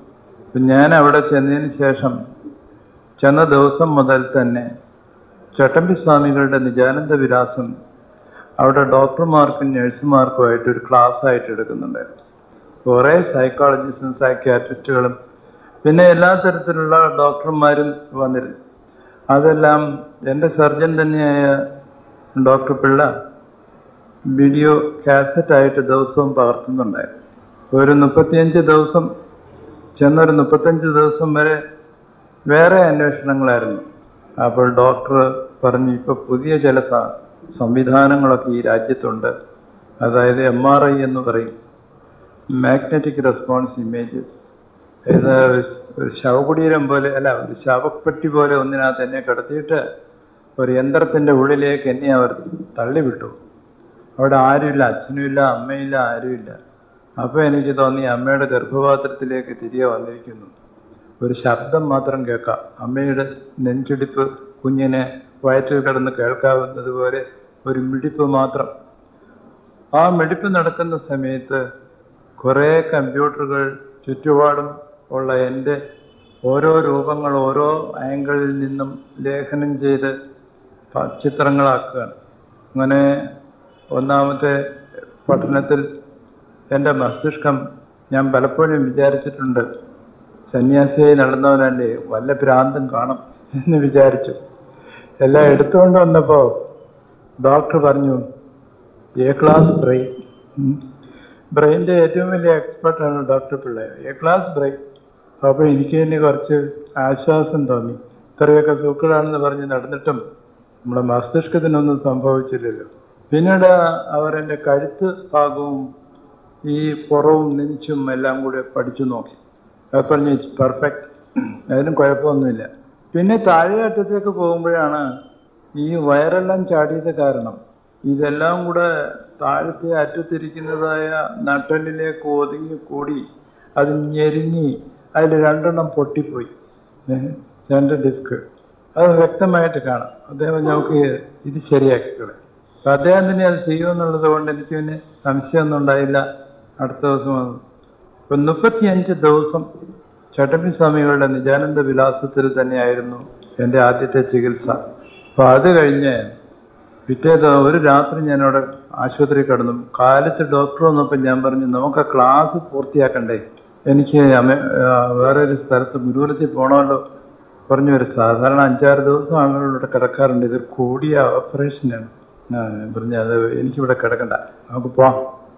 അപ്പം ഞാൻ അവിടെ ചെന്നതിന് ശേഷം ചെന്ന ദിവസം മുതൽ തന്നെ ചട്ടമ്പി സ്വാമികളുടെ നിജാനന്ദ വിലാസം അവിടെ ഡോക്ടർമാർക്കും നഴ്സുമാർക്കുമായിട്ട് ഒരു ക്ലാസ് ആയിട്ട് എടുക്കുന്നുണ്ടായിരുന്നു കുറേ സൈക്കോളജിസ്റ്റും സൈക്യാട്രിസ്റ്റുകളും പിന്നെ എല്ലാ തരത്തിലുള്ള ഡോക്ടർമാരും വന്നിരുന്നു അതെല്ലാം എൻ്റെ സർജൻ തന്നെയായ ഡോക്ടർ പിള്ള വീഡിയോ കാസറ്റായിട്ട് ദിവസവും പകർത്തുന്നുണ്ടായിരുന്നു ഒരു മുപ്പത്തിയഞ്ച് ദിവസം ചെന്നൊരു മുപ്പത്തഞ്ച് ദിവസം വരെ വേറെ അന്വേഷണങ്ങളായിരുന്നു അപ്പോൾ ഡോക്ടർ പറഞ്ഞു ഇപ്പോൾ പുതിയ ചില സ- സംവിധാനങ്ങളൊക്കെ ഈ രാജ്യത്തുണ്ട് അതായത് എം ആർ ഐ എന്ന് പറയും മാഗ്നറ്റിക് റെസ്പോൺസ് ഇമേജസ് ഇത് ഒരു സ്- ഒരു ശവകുടീരം പോലെ അല്ല ഒരു ശവപ്പെട്ടി പോലെ ഒന്നിനകത്ത് എന്നെ കിടത്തിയിട്ട് ഒരു യന്ത്രത്തിൻ്റെ ഉള്ളിലേക്ക് എന്നെ അവർ തള്ളിവിട്ടു അവിടെ ആരുമില്ല അച്ഛനുമില്ല അമ്മയില്ല ആരുമില്ല അപ്പോൾ എനിക്ക് തോന്നി അമ്മയുടെ ഗർഭപാത്രത്തിലേക്ക് തിരികെ വന്നിരിക്കുന്നു ഒരു ശബ്ദം മാത്രം കേൾക്കാം അമ്മയുടെ നെഞ്ചിടിപ്പ് കുഞ്ഞിനെ വയറ്റിൽ കിടന്ന് കേൾക്കാവുന്നത് പോലെ ഒരു മിടിപ്പ് മാത്രം ആ മിടിപ്പ് നടക്കുന്ന സമയത്ത് കുറേ കമ്പ്യൂട്ടറുകൾ ചുറ്റുപാടും ഉള്ള എൻ്റെ ഓരോ രൂപങ്ങൾ ഓരോ ആംഗിളിൽ നിന്നും ലേഖനം ചെയ്ത് പ- ചിത്രങ്ങളാക്കുകയാണ് അങ്ങനെ ഒന്നാമത്തെ പഠനത്തിൽ എൻ്റെ മസ്തിഷ്കം ഞാൻ പലപ്പോഴും വിചാരിച്ചിട്ടുണ്ട് സന്യാസിയായി നടന്നവനല്ലേ വല്ല ഭ്രാന്തും കാണും എന്ന് വിചാരിച്ചു എല്ലാം എടുത്തുകൊണ്ട് വന്നപ്പോൾ ഡോക്ടർ പറഞ്ഞു എ ക്ലാസ് ബ്രെയിൻ ബ്രെയിൻ്റെ ഏറ്റവും വലിയ എക്സ്പെർട്ടാണ് doctor Pillai A class brain അപ്പോൾ എനിക്ക് തന്നെ കുറച്ച് ആശ്വാസം തോന്നി ഇത്രയൊക്കെ സൂക്കടാണെന്ന് പറഞ്ഞ് നടന്നിട്ടും നമ്മുടെ മസ്തിഷ്കത്തിനൊന്നും സംഭവിച്ചില്ലല്ലോ പിന്നീട് അവർ എൻ്റെ കഴുത്ത് ഭാഗവും ഈ പുറവും നെഞ്ചും എല്ലാം കൂടെ പഠിച്ചു നോക്കി അത് പറഞ്ഞു ഇറ്റ്സ് പെർഫെക്റ്റ് അതിനും കുഴപ്പമൊന്നുമില്ല പിന്നെ താഴെ അറ്റത്തേക്ക് പോകുമ്പോഴാണ് ഈ വയറെല്ലാം ചാടിയത് കാരണം ഇതെല്ലാം കൂടെ താഴത്തെ അറ്റത്തിരിക്കുന്നതായ നട്ടലിലേക്ക് ഒതുങ്ങി കൂടി അത് ഞെരുങ്ങി അതിൽ രണ്ടെണ്ണം പൊട്ടിപ്പോയി ഏ, രണ്ട് ഡിസ്ക് അത് വ്യക്തമായിട്ട് കാണാം അദ്ദേഹം നമുക്ക് ഇത് ശരിയാക്കിക്കളെ അപ്പൊ അദ്ദേഹം തന്നെ അത് ചെയ്യുമെന്നുള്ളത് കൊണ്ട് എനിക്ക് പിന്നെ സംശയമൊന്നും ഉണ്ടായില്ല അടുത്ത ദിവസം വന്നു ഇപ്പൊ മുപ്പത്തിയഞ്ച് ദിവസം ചട്ടമ്പി സ്വാമികളുടെ നിജാനന്ദ വിലാസത്തിൽ തന്നെയായിരുന്നു എൻ്റെ ആദ്യത്തെ ചികിത്സ അപ്പൊ അത് കഴിഞ്ഞ് പിറ്റേ ദിവ- ഒരു രാത്രി ഞാൻ അവിടെ ആശുപത്രി കിടന്നു കാലത്ത് ഡോക്ടർ വന്നപ്പോൾ ഞാൻ പറഞ്ഞു നമുക്ക് ആ ക്ലാസ് പൂർത്തിയാക്കണ്ടേ എനിക്ക് അമേ ആ, വേറെ ഒരു സ്ഥലത്ത് ഗുരുകുലത്തിൽ പോകണമല്ലോ പറഞ്ഞു ഒരു സാധാരണ അഞ്ചാറ് ദിവസം ആളുകൾ ഇവിടെ കിടക്കാറുണ്ട് ഇത് കൂടിയ ഓപ്പറേഷനാണ് ആ, ഞാൻ പറഞ്ഞു അത് എനിക്കിവിടെ കിടക്കണ്ട നമുക്ക് പോവാം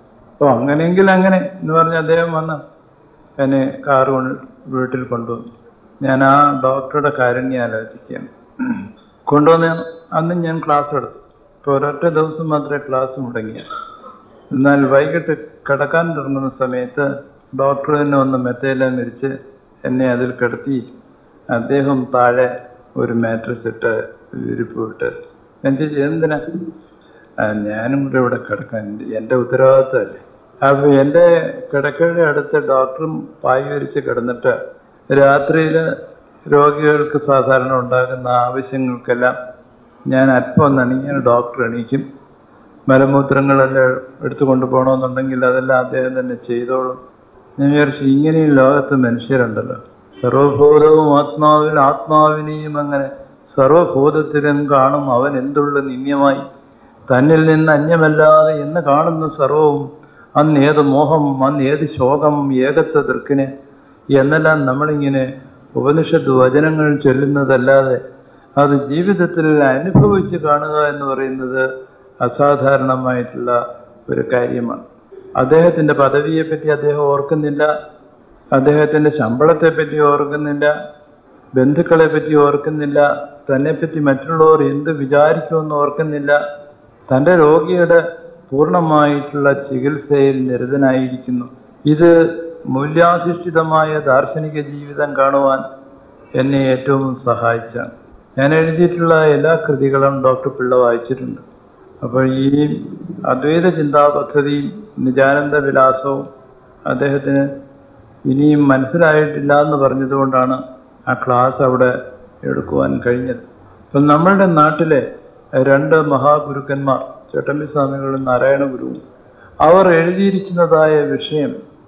ഓ അങ്ങനെയെങ്കിൽ അങ്ങനെ എന്ന് പറഞ്ഞ് അദ്ദേഹം വന്ന് എന്നെ കാറ് കൊണ്ട് വീട്ടിൽ കൊണ്ടുവന്നു ഞാൻ ആ ഡോക്ടറുടെ കാരുണ്യം ആലോചിക്കുകയാണ് കൊണ്ടുവന്ന് അന്ന് ഞാൻ ക്ലാസ് എടുത്തു ഇപ്പോൾ ഒരൊറ്റ ദിവസം മാത്രമേ ക്ലാസ് മുടങ്ങിയ എന്നാൽ വൈകിട്ട് കിടക്കാൻ തുടങ്ങുന്ന സമയത്ത് ഡോക്ടർ തന്നെ ഒന്ന് മെത്തയിലെല്ലാം വിരിച്ച് എന്നെ അതിൽ കിടത്തി അദ്ദേഹം താഴെ ഒരു മാട്രസ് ഇട്ട് വിരിപ്പ് ഇട്ട് ഞാൻ ചോദിച്ചു എന്തിനാ "ആ, ഞാനും കൂടെ ഇവിടെ കിടക്കാൻ എൻ്റെ ഉത്തരവാദിത്തമല്ലേ അപ്പൊ എൻ്റെ കിടക്കയുടെ അടുത്ത് ഡോക്ടറും പായ് വിരിച്ച് കിടന്നിട്ട് രാത്രിയിൽ രോഗികൾക്ക് സാധാരണ ഉണ്ടാകുന്ന ആവശ്യങ്ങൾക്കെല്ലാം ഞാൻ അല്പം ഒന്ന് അണിയാൻ ഡോക്ടർ എണീക്കും മലമൂത്രങ്ങളെല്ലാം എടുത്തു കൊണ്ടുപോകണമെന്നുണ്ടെങ്കിൽ അതെല്ലാം അദ്ദേഹം തന്നെ ചെയ്തോളും ഞാൻ വിചാരിച്ചു ഇങ്ങനെയും ലോകത്ത് മനുഷ്യരുണ്ടല്ലോ സർവബോധവും ആത്മാവിൽ ആത്മാവിനെയും അങ്ങനെ സർവബോധത്തിലും കാണും അവൻ എന്തുള്ള നിന്യമായി തന്നിൽ നിന്ന് അന്യമല്ലാതെ എന്ന് കാണുന്ന സർവവും അന്ന് ഏത് മോഹം അന്ന് ഏത് ശോകം ഏകത്വ ദൃക്കിന് എന്നെല്ലാം നമ്മളിങ്ങനെ ഉപനിഷത്ത് വചനങ്ങൾ ചൊല്ലുന്നതല്ലാതെ അത് ജീവിതത്തിൽ അനുഭവിച്ച് കാണുക എന്ന് പറയുന്നത് അസാധാരണമായിട്ടുള്ള ഒരു കാര്യമാണ് അദ്ദേഹത്തിൻ്റെ പദവിയെപ്പറ്റി അദ്ദേഹം ഓർക്കുന്നില്ല അദ്ദേഹത്തിൻ്റെ ശമ്പളത്തെ പറ്റി ഓർക്കുന്നില്ല ബന്ധുക്കളെ പറ്റി ഓർക്കുന്നില്ല തന്നെപ്പറ്റി മറ്റുള്ളവർ എന്ത് വിചാരിക്കുമെന്ന് ഓർക്കുന്നില്ല തൻ്റെ രോഗിയുടെ പൂർണ്ണമായിട്ടുള്ള ചികിത്സയിൽ നിരതനായിരിക്കുന്നു ഇത് മൂല്യാധിഷ്ഠിതമായ ദാർശനിക ജീവിതം കാണുവാൻ എന്നെ ഏറ്റവും സഹായിച്ചാണ് ഞാൻ എഴുതിയിട്ടുള്ള എല്ലാ കൃതികളും ഡോക്ടർ പിള്ള വായിച്ചിട്ടുണ്ട് അപ്പോൾ ഈ അദ്വൈത ചിന്താ പദ്ധതിയും നിജാനന്ദ വിലാസവും അദ്ദേഹത്തിന് ഇനിയും മനസ്സിലായിട്ടില്ല എന്ന് പറഞ്ഞതുകൊണ്ടാണ് ആ ക്ലാസ് അവിടെ എടുക്കുവാൻ കഴിഞ്ഞത് അപ്പം നമ്മളുടെ നാട്ടിലെ രണ്ട് മഹാഗുരുക്കന്മാർ ചട്ടമ്പി സ്വാമികളും നാരായണ ഗുരുവും അവർ എഴുതിയിരിക്കുന്നതായ വിഷയം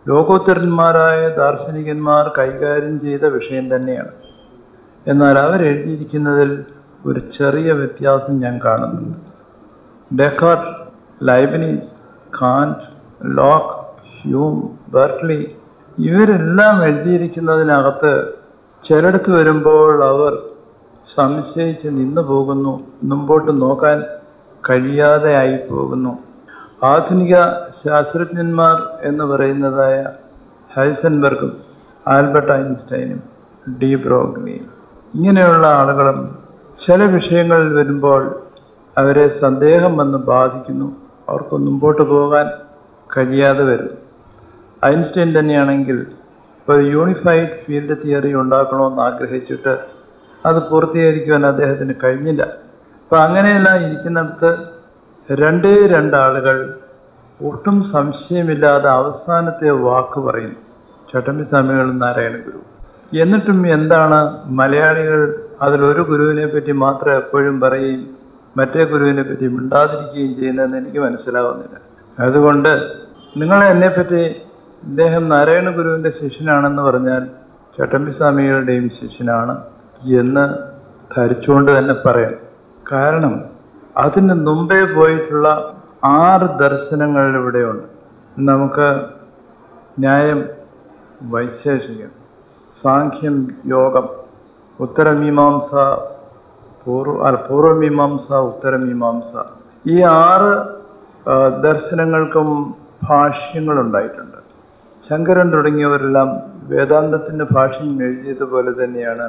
ലോകോത്തരന്മാരായ ദാർശനികന്മാർ കൈകാര്യം ചെയ്ത വിഷയം തന്നെയാണ് എന്നാൽ അവരെഴുതിയിരിക്കുന്നതിൽ ഒരു ചെറിയ വ്യത്യാസം ഞാൻ കാണുന്നുണ്ട് Descartes Leibniz Kant Locke Hume Berkeley ഇവരെല്ലാം എഴുതിയിരിക്കുന്നതിനകത്ത് ചിലടത്ത് വരുമ്പോൾ അവർ സംശയിച്ച് നിന്നു പോകുന്നു മുമ്പോട്ട് നോക്കാൻ കഴിയാതെ ആയി പോകുന്നു ആധുനിക ശാസ്ത്രജ്ഞന്മാർ എന്ന് പറയുന്നതായ ഹൈസൻബർഗും ആൽബർട്ട് ഐൻസ്റ്റൈനും ഡി ബ്രോഗ്ലിയും ഇങ്ങനെയുള്ള ആളുകളും ചില വിഷയങ്ങളിൽ വരുമ്പോൾ അവരെ സന്ദേഹം വന്ന് ബാധിക്കുന്നു അവർക്ക് മുമ്പോട്ട് പോകാൻ കഴിയാതെ വരും ഐൻസ്റ്റൈൻ തന്നെയാണെങ്കിൽ ഒരു യൂണിഫൈഡ് ഫീൽഡ് തിയറി ഉണ്ടാക്കണമെന്ന് ആഗ്രഹിച്ചിട്ട് അത് പൂർത്തീകരിക്കുവാൻ അദ്ദേഹത്തിന് കഴിഞ്ഞില്ല അപ്പം അങ്ങനെയെല്ലാം ഇരിക്കുന്നിടത്ത് രണ്ടേ രണ്ടാളുകൾ ഒട്ടും സംശയമില്ലാതെ അവസാനത്തെ വാക്ക് പറയുന്നു ചട്ടമ്പി സ്വാമികളും നാരായണ ഗുരു എന്നിട്ടും എന്താണ് മലയാളികൾ അതിലൊരു ഗുരുവിനെ പറ്റി മാത്രം എപ്പോഴും പറയുകയും മറ്റേ ഗുരുവിനെ പറ്റി മിണ്ടാതിരിക്കുകയും ചെയ്യുന്നതെന്ന് എനിക്ക് മനസ്സിലാവുന്നില്ല അതുകൊണ്ട് നിങ്ങൾ എന്നെപ്പറ്റി ഇദ്ദേഹം നാരായണ ഗുരുവിൻ്റെ ശിഷ്യനാണെന്ന് പറഞ്ഞാൽ ചട്ടമ്പി സ്വാമികളുടെയും ശിഷ്യനാണ് എന്ന് ധരിച്ചുകൊണ്ട് തന്നെ പറയാം കാരണം അതിന് മുമ്പേ പോയിട്ടുള്ള ആറ് ദർശനങ്ങൾ ഇവിടെയുണ്ട് നമുക്ക് ന്യായം വൈശേഷികം സാഖ്യം യോഗം ഉത്തരമീമാംസ പൂർവ അല്ല, പൂർവമീമാംസ ഉത്തരമീമാംസ ഈ ആറ് ആ, ദർശനങ്ങൾക്കും ഭാഷ്യങ്ങളുണ്ടായിട്ടുണ്ട് ശങ്കരൻ തുടങ്ങിയവരെല്ലാം വേദാന്തത്തിന്റെ ഭാഷ്യം എഴുതിയതുപോലെ തന്നെയാണ്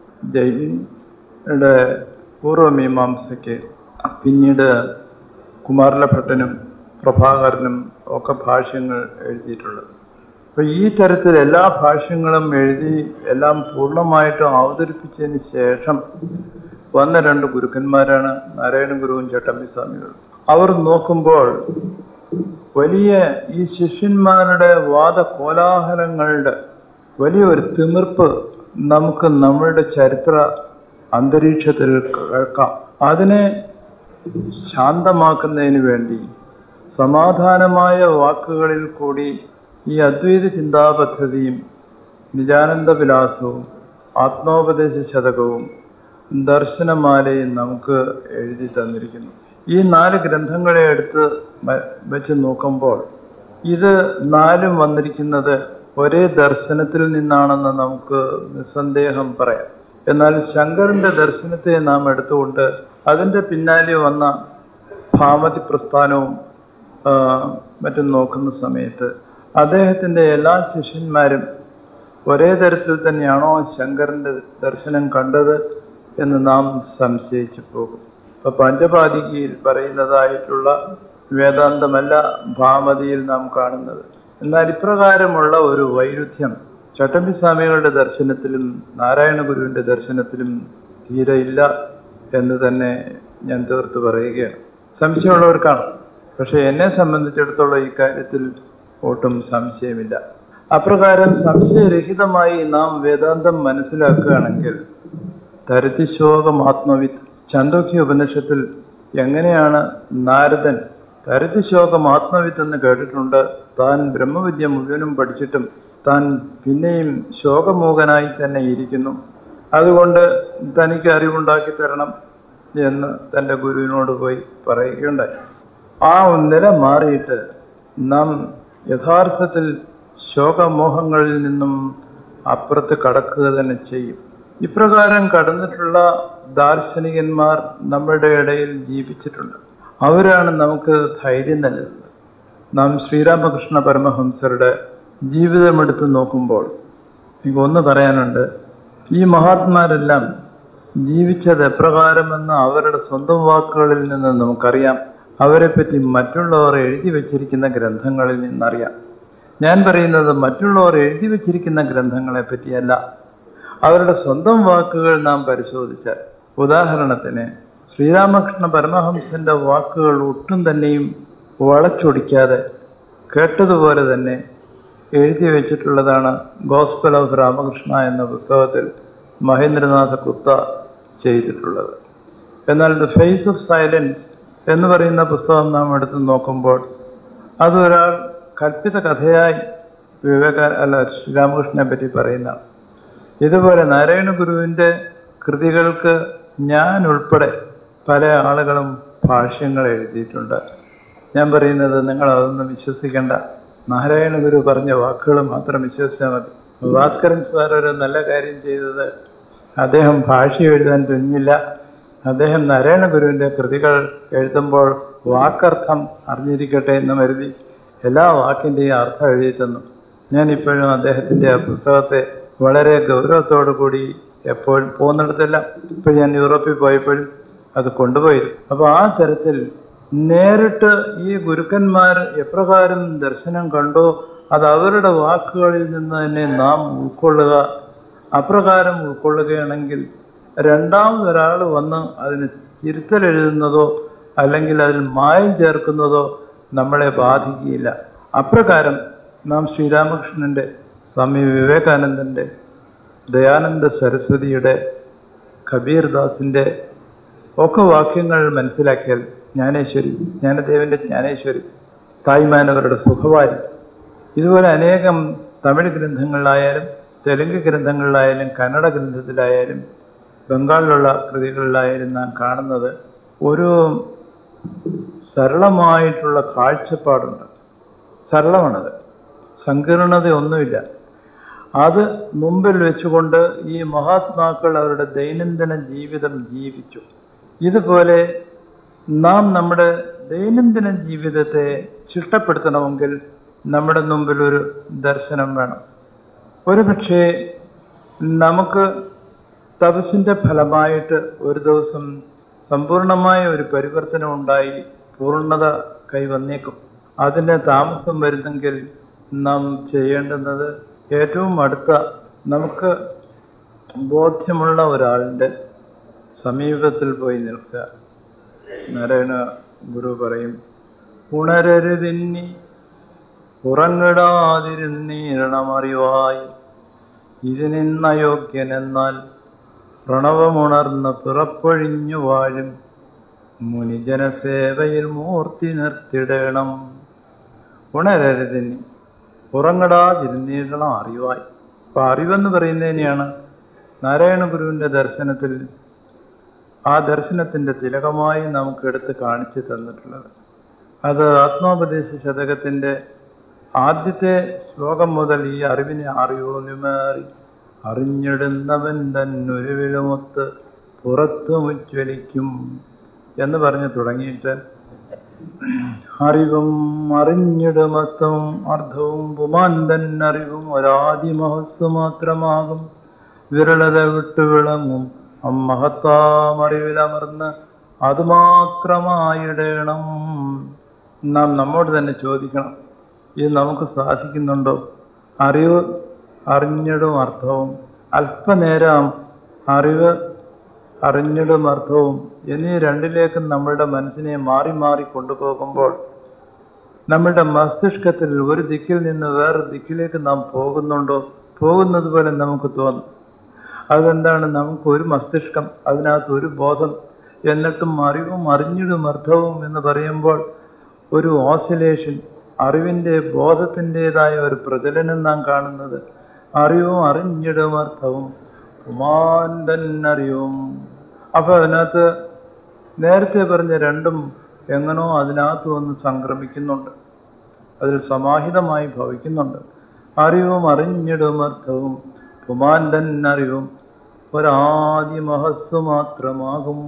ജൈനിയുടെ പൂർവമീമാംസയ്ക്ക് പിന്നീട് കുമാരലഭട്ടനും പ്രഭാകരനും ഒക്കെ ഭാഷ്യങ്ങൾ എഴുതിയിട്ടുള്ളത് അപ്പൊ ഈ തരത്തിൽ എല്ലാ ഭാഷ്യങ്ങളും എഴുതി എല്ലാം പൂർണ്ണമായിട്ടും അവതരിപ്പിച്ചതിന് ശേഷം വന്ന രണ്ട് ഗുരുക്കന്മാരാണ് നാരായണ ഗുരുവും ചട്ടമ്പി സ്വാമികളും അവർ നോക്കുമ്പോൾ വലിയ ഈ ശിഷ്യന്മാരുടെ വാദകോലാഹലങ്ങളുടെ വലിയൊരു തിമിർപ്പ് നമുക്ക് നമ്മളുടെ ചരിത്ര അന്തരീക്ഷത്തിൽ കേൾക്കാം അതിനെ ശാന്തമാക്കുന്നതിന് വേണ്ടി സമാധാനമായ വാക്കുകളിൽ കൂടി ഈ അദ്വൈത ചിന്താ പദ്ധതിയും നിജാനന്ദ വിലാസവും ആത്മോപദേശ ശതകവും ദർശനമാലയും നമുക്ക് എഴുതി തന്നിരിക്കുന്നു ഈ നാല് ഗ്രന്ഥങ്ങളെ എടുത്ത് വ- വെച്ച് നോക്കുമ്പോൾ ഇത് നാലും വന്നിരിക്കുന്നത് ഒരേ ദർശനത്തിൽ നിന്നാണെന്ന് നമുക്ക് നിസ്സന്ദേഹം പറയാം എന്നാൽ ശങ്കരന്റെ ദർശനത്തെ നാം എടുത്തുകൊണ്ട് അതിന്റെ പിന്നാലെ വന്ന ഭാമതി പ്രസ്ഥാനവും ആ, മറ്റും നോക്കുന്ന സമയത്ത് അദ്ദേഹത്തിന്റെ എല്ലാ ശിഷ്യന്മാരും ഒരേ തരത്തിൽ തന്നെയാണോ ശങ്കരന്റെ ദർശനം കണ്ടത് എന്ന് നാം സംശയിച്ചു പോകും ഇപ്പൊ പഞ്ചപാതികയിൽ പറയുന്നതായിട്ടുള്ള വേദാന്തമല്ല ഭാമതിയിൽ നാം കാണുന്നത് എന്നാൽ ഇപ്രകാരമുള്ള ഒരു വൈരുദ്ധ്യം ചട്ടമ്പി സ്വാമികളുടെ ദർശനത്തിലും നാരായണ ഗുരുവിന്റെ ദർശനത്തിലും തീരെ ഇല്ല എന്ന് തന്നെ ഞാൻ തീർത്ത് പറയുകയാണ് സംശയമുള്ളവർക്കാണ് പക്ഷെ എന്നെ സംബന്ധിച്ചിടത്തോളം ഈ കാര്യത്തിൽ ഒട്ടും സംശയമില്ല അപ്രകാരം സംശയരഹിതമായി നാം വേദാന്തം മനസ്സിലാക്കുകയാണെങ്കിൽ തരതിശോകം ആത്മവിത്ത് ചാന്തോക്യ ഉപനിഷത്തിൽ എങ്ങനെയാണ് നാരദൻ തരതിശോകം ആത്മവിത്ത് എന്ന് കേട്ടിട്ടുണ്ട് താൻ ബ്രഹ്മവിദ്യ മുഴുവനും പഠിച്ചിട്ടും താൻ പിന്നെയും ശോകമൂകനായി തന്നെ ഇരിക്കുന്നു അതുകൊണ്ട് തനിക്ക് അറിവുണ്ടാക്കി തരണം എന്ന് തൻ്റെ ഗുരുവിനോട് പോയി പറയുകയുണ്ടായി ആ നില മാറിയിട്ട് നാം യഥാർത്ഥത്തിൽ ശോകമോഹങ്ങളിൽ നിന്നും അപ്പുറത്ത് കടക്കുക തന്നെ ചെയ്യും ഇപ്രകാരം കടന്നിട്ടുള്ള ദാർശനികന്മാർ നമ്മളുടെ ഇടയിൽ ജീവിച്ചിട്ടുണ്ട് അവരാണ് നമുക്ക് ധൈര്യം നൽകുന്നത് നാം ശ്രീരാമകൃഷ്ണ പരമഹംസരുടെ ജീവിതമെടുത്ത് നോക്കുമ്പോൾ എനിക്ക് ഒന്ന് പറയാനുണ്ട് ഈ മഹാത്മാരെല്ലാം ജീവിച്ചത് എപ്രകാരമെന്ന് അവരുടെ സ്വന്തം വാക്കുകളിൽ നിന്ന് നമുക്കറിയാം അവരെപ്പറ്റി മറ്റുള്ളവർ എഴുതി വച്ചിരിക്കുന്ന ഗ്രന്ഥങ്ങളിൽ നിന്നറിയാം ഞാൻ പറയുന്നത് മറ്റുള്ളവർ എഴുതി വച്ചിരിക്കുന്ന ഗ്രന്ഥങ്ങളെ പറ്റിയല്ല അവരുടെ സ്വന്തം വാക്കുകൾ നാം പരിശോധിച്ചാൽ ഉദാഹരണത്തിന് ശ്രീരാമകൃഷ്ണ പരമഹംസന്റെ വാക്കുകൾ ഒട്ടും തന്നെയും വളച്ചൊടിക്കാതെ കേട്ടതുപോലെ തന്നെ എഴുതി വെച്ചിട്ടുള്ളതാണ് ഗോസ്പൽ ഓഫ് രാമകൃഷ്ണ എന്ന പുസ്തകത്തിൽ മഹേന്ദ്രനാഥ ഗുപ്ത ചെയ്തിട്ടുള്ളത് എന്നാൽ ദ ഫേസ് ഓഫ് സൈലൻസ് എന്ന് പറയുന്ന പുസ്തകം നാം എടുത്ത് നോക്കുമ്പോൾ അതൊരാൾ കൽപ്പിത കഥയായി വിവേക അല്ല ശ്രീരാമകൃഷ്ണനെ പറ്റി പറയുന്നതാണ് ഇതുപോലെ നാരായണ ഗുരുവിൻ്റെ കൃതികൾക്ക് ഞാൻ ഉൾപ്പെടെ പല ആളുകളും ഭാഷ്യങ്ങൾ എഴുതിയിട്ടുണ്ട് ഞാൻ പറയുന്നത് നിങ്ങൾ അതൊന്നും വിശ്വസിക്കേണ്ട നാരായണ ഗുരു പറഞ്ഞ വാക്കുകൾ മാത്രം വിശ്വസിച്ചാൽ മതി ഭാസ്കരൻ സാർ ഒരു നല്ല കാര്യം ചെയ്തത് അദ്ദേഹം ഭാഷ്യം എഴുതാൻ തുനിഞ്ഞില്ല അദ്ദേഹം നാരായണ ഗുരുവിൻ്റെ കൃതികൾ എഴുതുമ്പോൾ വാക്കർത്ഥം അറിഞ്ഞിരിക്കട്ടെ എന്ന് കരുതി എല്ലാ വാക്കിൻ്റെയും അർത്ഥം എഴുതി തന്നു ഞാൻ ഇപ്പോഴും അദ്ദേഹത്തിൻ്റെ ആ പുസ്തകത്തെ വളരെ ഗൗരവത്തോടു കൂടി എപ്പോഴും പോകുന്നിടത്തെല്ലാം ഇപ്പോൾ ഞാൻ യൂറോപ്പിൽ പോയപ്പോഴും അത് കൊണ്ടുപോയി അപ്പോൾ ആ തരത്തിൽ നേരിട്ട് ഈ ഗുരുക്കന്മാർ എപ്രകാരം ദർശനം കണ്ടോ അത് അവരുടെ വാക്കുകളിൽ നിന്ന് തന്നെ നാം ഉൾക്കൊള്ളുക അപ്രകാരം ഉൾക്കൊള്ളുകയാണെങ്കിൽ രണ്ടാമതൊരാൾ വന്ന് അതിന് തിരുത്തലെഴുതുന്നതോ അല്ലെങ്കിൽ അതിൽ മായം ചേർക്കുന്നതോ നമ്മളെ ബാധിക്കുകയില്ല അപ്രകാരം നാം ശ്രീരാമകൃഷ്ണന്റെ സ്വാമി വിവേകാനന്ദന്റെ ദയാനന്ദ സരസ്വതിയുടെ കബീർദാസിന്റെ ഒക്കെ വാക്യങ്ങൾ മനസ്സിലാക്കിയാൽ ജ്ഞാനേശ്വരി ജ്ഞാനദേവന്റെ ജ്ഞാനേശ്വരി തായ്മാനവരുടെ സുഖവാരി ഇതുപോലെ അനേകം തമിഴ് ഗ്രന്ഥങ്ങളിലായാലും തെലുങ്ക് ഗ്രന്ഥങ്ങളിലായാലും കന്നഡ ഗ്രന്ഥത്തിലായാലും ബംഗാളിലുള്ള കൃതികളിലായാലും നാം കാണുന്നത് ഒരു സരളമായിട്ടുള്ള കാഴ്ചപ്പാടുണ്ട് സരളമാണത് സങ്കീർണതയൊന്നുമില്ല അത് മുമ്പിൽ വെച്ചുകൊണ്ട് ഈ മഹാത്മാക്കൾ അവരുടെ ദൈനംദിന ജീവിതം ജീവിച്ചു ഇതുപോലെ നാം നമ്മുടെ ദൈനംദിന ജീവിതത്തെ ചിട്ടപ്പെടുത്തണമെങ്കിൽ നമ്മുടെ മുമ്പിൽ ഒരു ദർശനം വേണം ഒരു പക്ഷേ നമുക്ക് തപസ്സിൻ്റെ ഫലമായിട്ട് ഒരു ദിവസം സമ്പൂർണമായ ഒരു പരിവർത്തനം ഉണ്ടായി പൂർണ്ണത കൈവന്നേക്കും അതിന് താമസം വരുന്നെങ്കിൽ നാം ചെയ്യേണ്ടുന്നത് ഏറ്റവും അടുത്ത നമുക്ക് ബോധ്യമുള്ള ഒരാളിൻ്റെ സമീപത്തിൽ പോയി നിൽക്കുക നാരായണ ഗുരു പറയും ഉണരരുതിന്നി ഉറങ്ങിടാതിരുന്നീരണമറിവായി ഇതിനിന്നയോഗ്യനെന്നാൽ പ്രണവമുണർന്ന് പിറപ്പൊഴിഞ്ഞു വാഴും മുനിജനസേവയിൽ മൂർത്തി നിർത്തിടണം ഉണരരുതിന്നി ഉറങ്ങിടാതിരുന്നീരണം അറിവായി അപ്പൊ അറിവെന്ന് പറയുന്നതിനെയാണ് നാരായണ ഗുരുവിന്റെ ദർശനത്തിൽ ആ ദർശനത്തിന്റെ തിലകമായി നമുക്ക് എടുത്ത് കാണിച്ചു തന്നിട്ടുള്ളത് അത് ആത്മോപദേശ ശതകത്തിന്റെ ആദ്യത്തെ ശ്ലോകം മുതൽ ഈ അറിവിനെ അറിവോനുമേറി അറിഞ്ഞിടുന്നവൻ തന്നൊരുവിലുമൊത്ത് പുറത്തു മുജ്വലിക്കും എന്ന് പറഞ്ഞു തുടങ്ങിയിട്ട് അറിവും അറിഞ്ഞിടുമസ്തവും അർത്ഥവും പുമാൻ തന്നറിവും ഒരാദിമഹസ് മാത്രമാകും വിരളത വിട്ടു വിളങ്ങും അമ്മഹത്താമറിവിലമർന്ന് അതുമാത്രമായിടണം നാം നമ്മോട് തന്നെ ചോദിക്കണം ഇത് നമുക്ക് സാധിക്കുന്നുണ്ടോ അറിവ് അറിഞ്ഞിടും അർത്ഥവും അല്പനേരം അറിവ് അറിഞ്ഞിടും അർത്ഥവും എന്നീ രണ്ടിലേക്കും നമ്മളുടെ മനസ്സിനെ മാറി മാറി കൊണ്ടുപോകുമ്പോൾ നമ്മളുടെ മസ്തിഷ്കത്തിൽ ഒരു ദിക്കിൽ നിന്ന് വേറെ ദിക്കിലേക്ക് നാം പോകുന്നുണ്ടോ പോകുന്നത് പോലെ നമുക്ക് തോന്നും അതെന്താണ് നമുക്ക് ഒരു മസ്തിഷ്കം അതിനകത്ത് ഒരു ബോധം എന്നിട്ടും അറിവും അറിഞ്ഞിടും അർത്ഥവും എന്ന് പറയുമ്പോൾ ഒരു ഓസിലേഷൻ അറിവിൻ്റെ ബോധത്തിൻ്റെതായ ഒരു പ്രചലനം നാം കാണുന്നത് അറിവും അറിഞ്ഞിടും അർത്ഥവും ഉമാൻ തന്നറിവും അപ്പൊ അതിനകത്ത് നേരത്തെ പറഞ്ഞ രണ്ടും എങ്ങനോ അതിനകത്ത് വന്ന് സംക്രമിക്കുന്നുണ്ട് അതിൽ സമാഹിതമായി ഭവിക്കുന്നുണ്ട് അറിവും അറിഞ്ഞിടും അർത്ഥവും പുമാൻ തന്നറിവും ഒരാദിമഹസ് മാത്രമാകും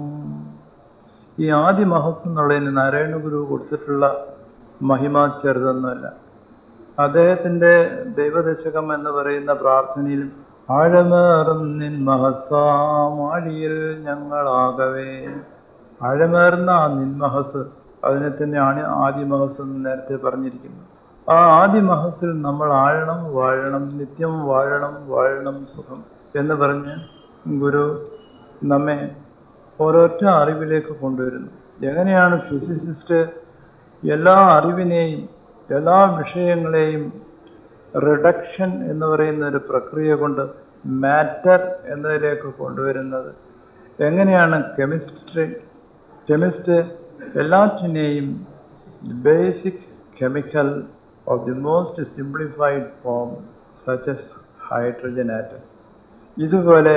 ഈ ആദിമഹസ് എന്നുള്ളതിന് നാരായണ ഗുരു കൊടുത്തിട്ടുള്ള മഹിമ ചെറുതൊന്നുമല്ല അദ്ദേഹത്തിന്റെ ദൈവദശകം എന്ന് പറയുന്ന പ്രാർത്ഥനയിലും ആഴമേറും നിൻ മഹസാമാഴിയിൽ ഞങ്ങളാകവേ ആഴമേറുന്ന ആ നിൻമഹസ് അതിനെ തന്നെയാണ് ആദിമഹസ് എന്ന് നേരത്തെ പറഞ്ഞിരിക്കുന്നത് ആ ആദിമഹസിൽ നമ്മൾ ആഴണം വാഴണം നിത്യം വാഴണം വാഴണം സുഖം എന്ന് പറഞ്ഞ് ഗുരു നമ്മെ ഓരോറ്റ അറിവിലേക്ക് കൊണ്ടുവരുന്നു എങ്ങനെയാണ് ഫിസിസിസ്റ്റ് എല്ലാ അറിവിനെയും എല്ലാ വിഷയങ്ങളെയും റിഡക്ഷൻ എന്ന് പറയുന്ന ഒരു പ്രക്രിയ കൊണ്ട് മാറ്റർ എന്നതിലേക്ക് കൊണ്ടുവരുന്നത് എങ്ങനെയാണ് കെമിസ്ട്രി കെമിസ്റ്റ് എല്ലാറ്റിനെയും basic chemical of the most simplified form such as hydrogen atom. ഇതുപോലെ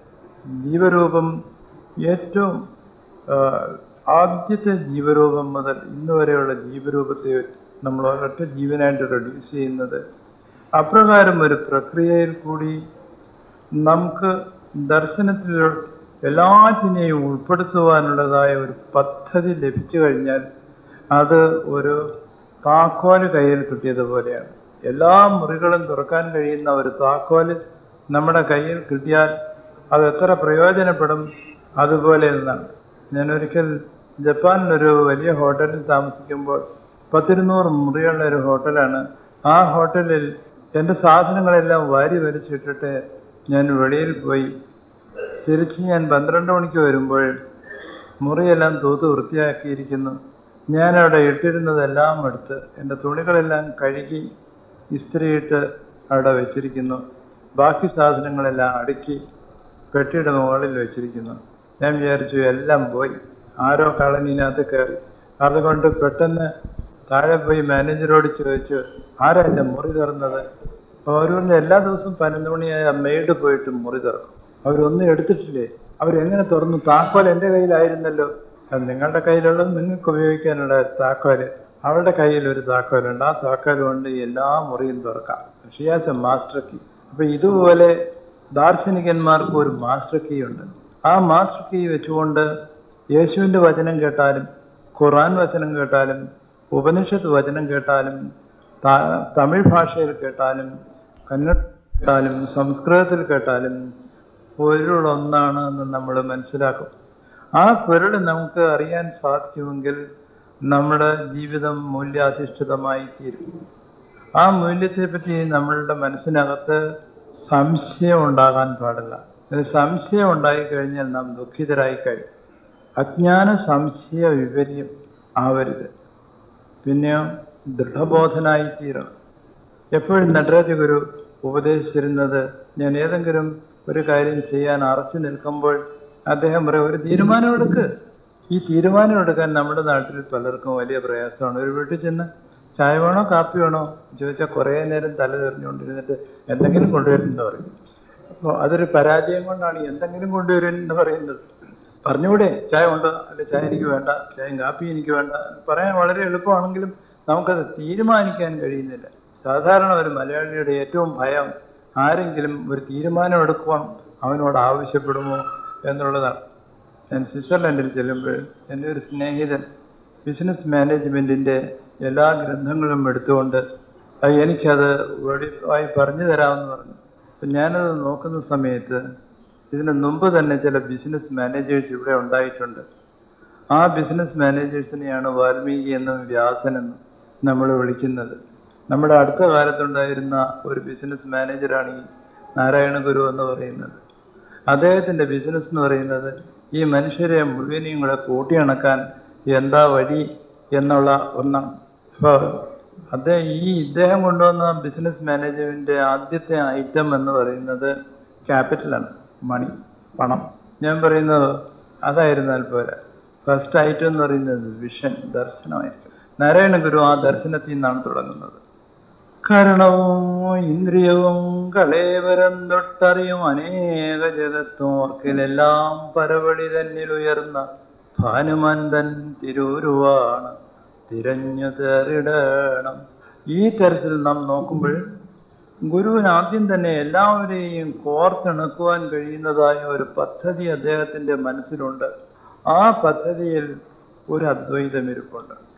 ജീവരൂപം ഏറ്റവും ആ, ആദ്യത്തെ ജീവരൂപം മുതൽ ഇന്ന് വരെയുള്ള ജീവരൂപത്തെ നമ്മൾ ഒരൊറ്റ ജീവനായിട്ട് റെഡ്യൂസ് ചെയ്യുന്നത് അപ്രകാരം ഒരു പ്രക്രിയയിൽ കൂടി നമുക്ക് ദർശനത്തിൽ എല്ലാറ്റിനെയും ഉൾപ്പെടുത്തുവാനുള്ളതായ ഒരു പദ്ധതി ലഭിച്ചു കഴിഞ്ഞാൽ അത് ഒരു താക്കോല് കയ്യിൽ കിട്ടിയതുപോലെയാണ് എല്ലാ മുറികളും തുറക്കാൻ കഴിയുന്ന ഒരു താക്കോല് നമ്മുടെ കയ്യിൽ കിട്ടിയാൽ അത് എത്ര പ്രയോജനപ്പെടും അതുപോലെ എന്നാണ് ഞാൻ ഒരിക്കൽ ജപ്പാനിലൊരു വലിയ ഹോട്ടലിൽ താമസിക്കുമ്പോൾ പത്തിരുന്നൂറ് മുറിയുള്ള ഒരു ഹോട്ടലാണ് ആ ഹോട്ടലിൽ എൻ്റെ സാധനങ്ങളെല്ലാം വാരി വലിച്ചിട്ടിട്ട് ഞാൻ വെളിയിൽ പോയി തിരിച്ച് ഞാൻ പന്ത്രണ്ട് മണിക്ക് വരുമ്പോൾ മുറിയെല്ലാം തൂത്ത് വൃത്തിയാക്കിയിരിക്കുന്നു ഞാൻ അവിടെ ഇട്ടിരുന്നതെല്ലാം എടുത്ത് എൻ്റെ തുണികളെല്ലാം കഴുകി ഇസ്ത്രിയിട്ട് അവിടെ വെച്ചിരിക്കുന്നു ബാക്കി സാധനങ്ങളെല്ലാം അടുക്കി പെട്ടിയുടെ മുകളിൽ വെച്ചിരിക്കുന്നു ഞാൻ വിചാരിച്ചു എല്ലാം പോയി ആരോ കളനിനകത്ത് കയറി അതുകൊണ്ട് പെട്ടെന്ന് താഴെ പോയി മാനേജരോട് ചോദിച്ചു ആരാ എൻ്റെ മുറി തുറന്നത് അപ്പോൾ അവർ പറഞ്ഞു എല്ലാ ദിവസവും പതിനൊന്ന് മണിയായ മെയ്ഡ് പോയിട്ട് മുറി തുറക്കും അവരൊന്നും എടുത്തിട്ടില്ലേ അവരെങ്ങനെ തുറന്നു താക്കോൽ എൻ്റെ കയ്യിലായിരുന്നല്ലോ അത് നിങ്ങളുടെ കയ്യിലുള്ളത് നിങ്ങൾക്ക് ഉപയോഗിക്കാനുള്ള താക്കോല് അവളുടെ കയ്യിൽ ഒരു താക്കോലുണ്ട് ആ താക്കോൽ കൊണ്ട് എല്ലാ മുറിയും തുറക്കാം ഷിയാസ് എ മാസ്റ്റർ കീ അപ്പൊ ഇതുപോലെ ദാർശനികന്മാർക്ക് ഒരു മാസ്റ്റർ കീ ഉണ്ട് ആ മാസ്റ്റർ കീ വെച്ചുകൊണ്ട് യേശുവിന്റെ വചനം കേട്ടാലും ഖുറാൻ വചനം കേട്ടാലും ഉപനിഷത്ത് വചനം കേട്ടാലും ത- തമിഴ് ഭാഷയിൽ കേട്ടാലും കന്നഡ കേട്ടാലും സംസ്കൃതത്തിൽ കേട്ടാലും പൊരുൾ ഒന്നാണ് എന്ന് നമ്മൾ മനസ്സിലാക്കും ആ പൊരുൾ നമുക്ക് അറിയാൻ സാധിക്കുമെങ്കിൽ നമ്മുടെ ജീവിതം മൂല്യാധിഷ്ഠിതമായി തീരും ആ മൂല്യത്തെ പറ്റി നമ്മളുടെ മനസ്സിനകത്ത് സംശയം ഉണ്ടാകാൻ പാടില്ല ഒരു സംശയം ഉണ്ടായി കഴിഞ്ഞാൽ നാം ദുഃഖിതരായി കഴിയും അജ്ഞാന സംശയ വിപര്യം ആവരുത് പിന്നെയോ ദൃഢബോധനായി തീരണം എപ്പോഴും നടരാജ ഗുരു ഉപദേശിച്ചിരുന്നത് ഞാൻ ഏതെങ്കിലും ഒരു കാര്യം ചെയ്യാൻ അറച്ചു നിൽക്കുമ്പോൾ അദ്ദേഹം പറയും ഒരു തീരുമാനമെടുക്ക് ഈ തീരുമാനമെടുക്കാൻ നമ്മുടെ നാട്ടിൽ പലർക്കും വലിയ പ്രയാസമാണ് ഒരു വീട്ടിൽ ചെന്ന് ചായ വേണോ കാപ്പി വേണോ ചോദിച്ചാൽ കുറേ നേരം തല തെറിഞ്ഞുകൊണ്ടിരുന്നിട്ട് എന്തെങ്കിലും കൊണ്ടുവരുമെന്ന് പറയും അപ്പോൾ അതൊരു പരാജയം കൊണ്ടാണ് ഈ എന്തെങ്കിലും കൊണ്ടുവരും എന്ന് പറയുന്നത് പറഞ്ഞുകൂടെ ചായ ഉണ്ടോ അല്ല ചായ എനിക്ക് വേണ്ട ചായയും കാപ്പി എനിക്ക് വേണ്ട പറയാൻ വളരെ എളുപ്പമാണെങ്കിലും നമുക്കത് തീരുമാനിക്കാൻ കഴിയുന്നില്ല സാധാരണ ഒരു മലയാളിയുടെ ഏറ്റവും ഭയം ആരെങ്കിലും ഒരു തീരുമാനം എടുക്കുവാൻ അവനോട് ആവശ്യപ്പെടുമോ എന്നുള്ളതാണ് ഞാൻ സ്വിറ്റ്സർലൻഡിൽ ചെല്ലുമ്പോൾ എൻ്റെ ഒരു സ്നേഹിതൻ ബിസിനസ് മാനേജ്മെൻറ്റിൻ്റെ എല്ലാ ഗ്രന്ഥങ്ങളും എടുത്തുകൊണ്ട് അത് എനിക്കത് വെളിവായി പറഞ്ഞു തരാമെന്ന് പറഞ്ഞു അപ്പം ഞാനത് നോക്കുന്ന സമയത്ത് ഇതിന് മുമ്പ് തന്നെ ചില ബിസിനസ് മാനേജേഴ്സ് ഇവിടെ ഉണ്ടായിട്ടുണ്ട് ആ ബിസിനസ് മാനേജേഴ്സിനെയാണ് വാൽമീകി എന്നും വ്യാസൻ എന്നും നമ്മൾ വിളിക്കുന്നത് നമ്മുടെ അടുത്ത കാലത്തുണ്ടായിരുന്ന ഒരു ബിസിനസ് മാനേജറാണ് ഈ നാരായണ ഗുരു എന്ന് പറയുന്നത് അദ്ദേഹത്തിന്റെ ബിസിനസ് എന്ന് പറയുന്നത് ഈ മനുഷ്യരെ മുഴുവനെയും കൂടെ കൂട്ടിയണക്കാൻ എന്താ വഴി എന്നുള്ള ഒന്നാണ് അപ്പോൾ അദ്ദേഹം ഈ ഇദ്ദേഹം കൊണ്ടുവന്ന ബിസിനസ് മാനേജ്മെന്റ് ആദ്യത്തെ ഐറ്റം എന്ന് പറയുന്നത് ക്യാപിറ്റലാണ് മണി പണം ഞാൻ പറയുന്നത് അതായിരുന്നാൽ പോരാ ഫസ്റ്റ് ഐറ്റം എന്ന് പറയുന്നത് വിഷൻ ദർശനമായിരിക്കും നാരായണ ഗുരു ആ ദർശനത്തിൽ നിന്നാണ് തുടങ്ങുന്നത് കരണവും ഇന്ദ്രിയവും കളേവരം തൊട്ടറിയും അനേക ജഗത്തോർക്കിലെല്ലാം പരവടി തന്നിൽ ഉയർന്ന ഭാനുമന്തൻ തിരൂരുവാണ് തിരഞ്ഞു തേറിടണം ഈ തരത്തിൽ നാം നോക്കുമ്പോൾ ഗുരുവിന് ആദ്യം തന്നെ എല്ലാവരെയും കോർത്തിണക്കുവാൻ കഴിയുന്നതായ ഒരു പദ്ധതി അദ്ദേഹത്തിന്റെ മനസ്സിലുണ്ട് ആ പദ്ധതിയിൽ ഒരു അദ്വൈതം ഇരിപ്പുണ്ട്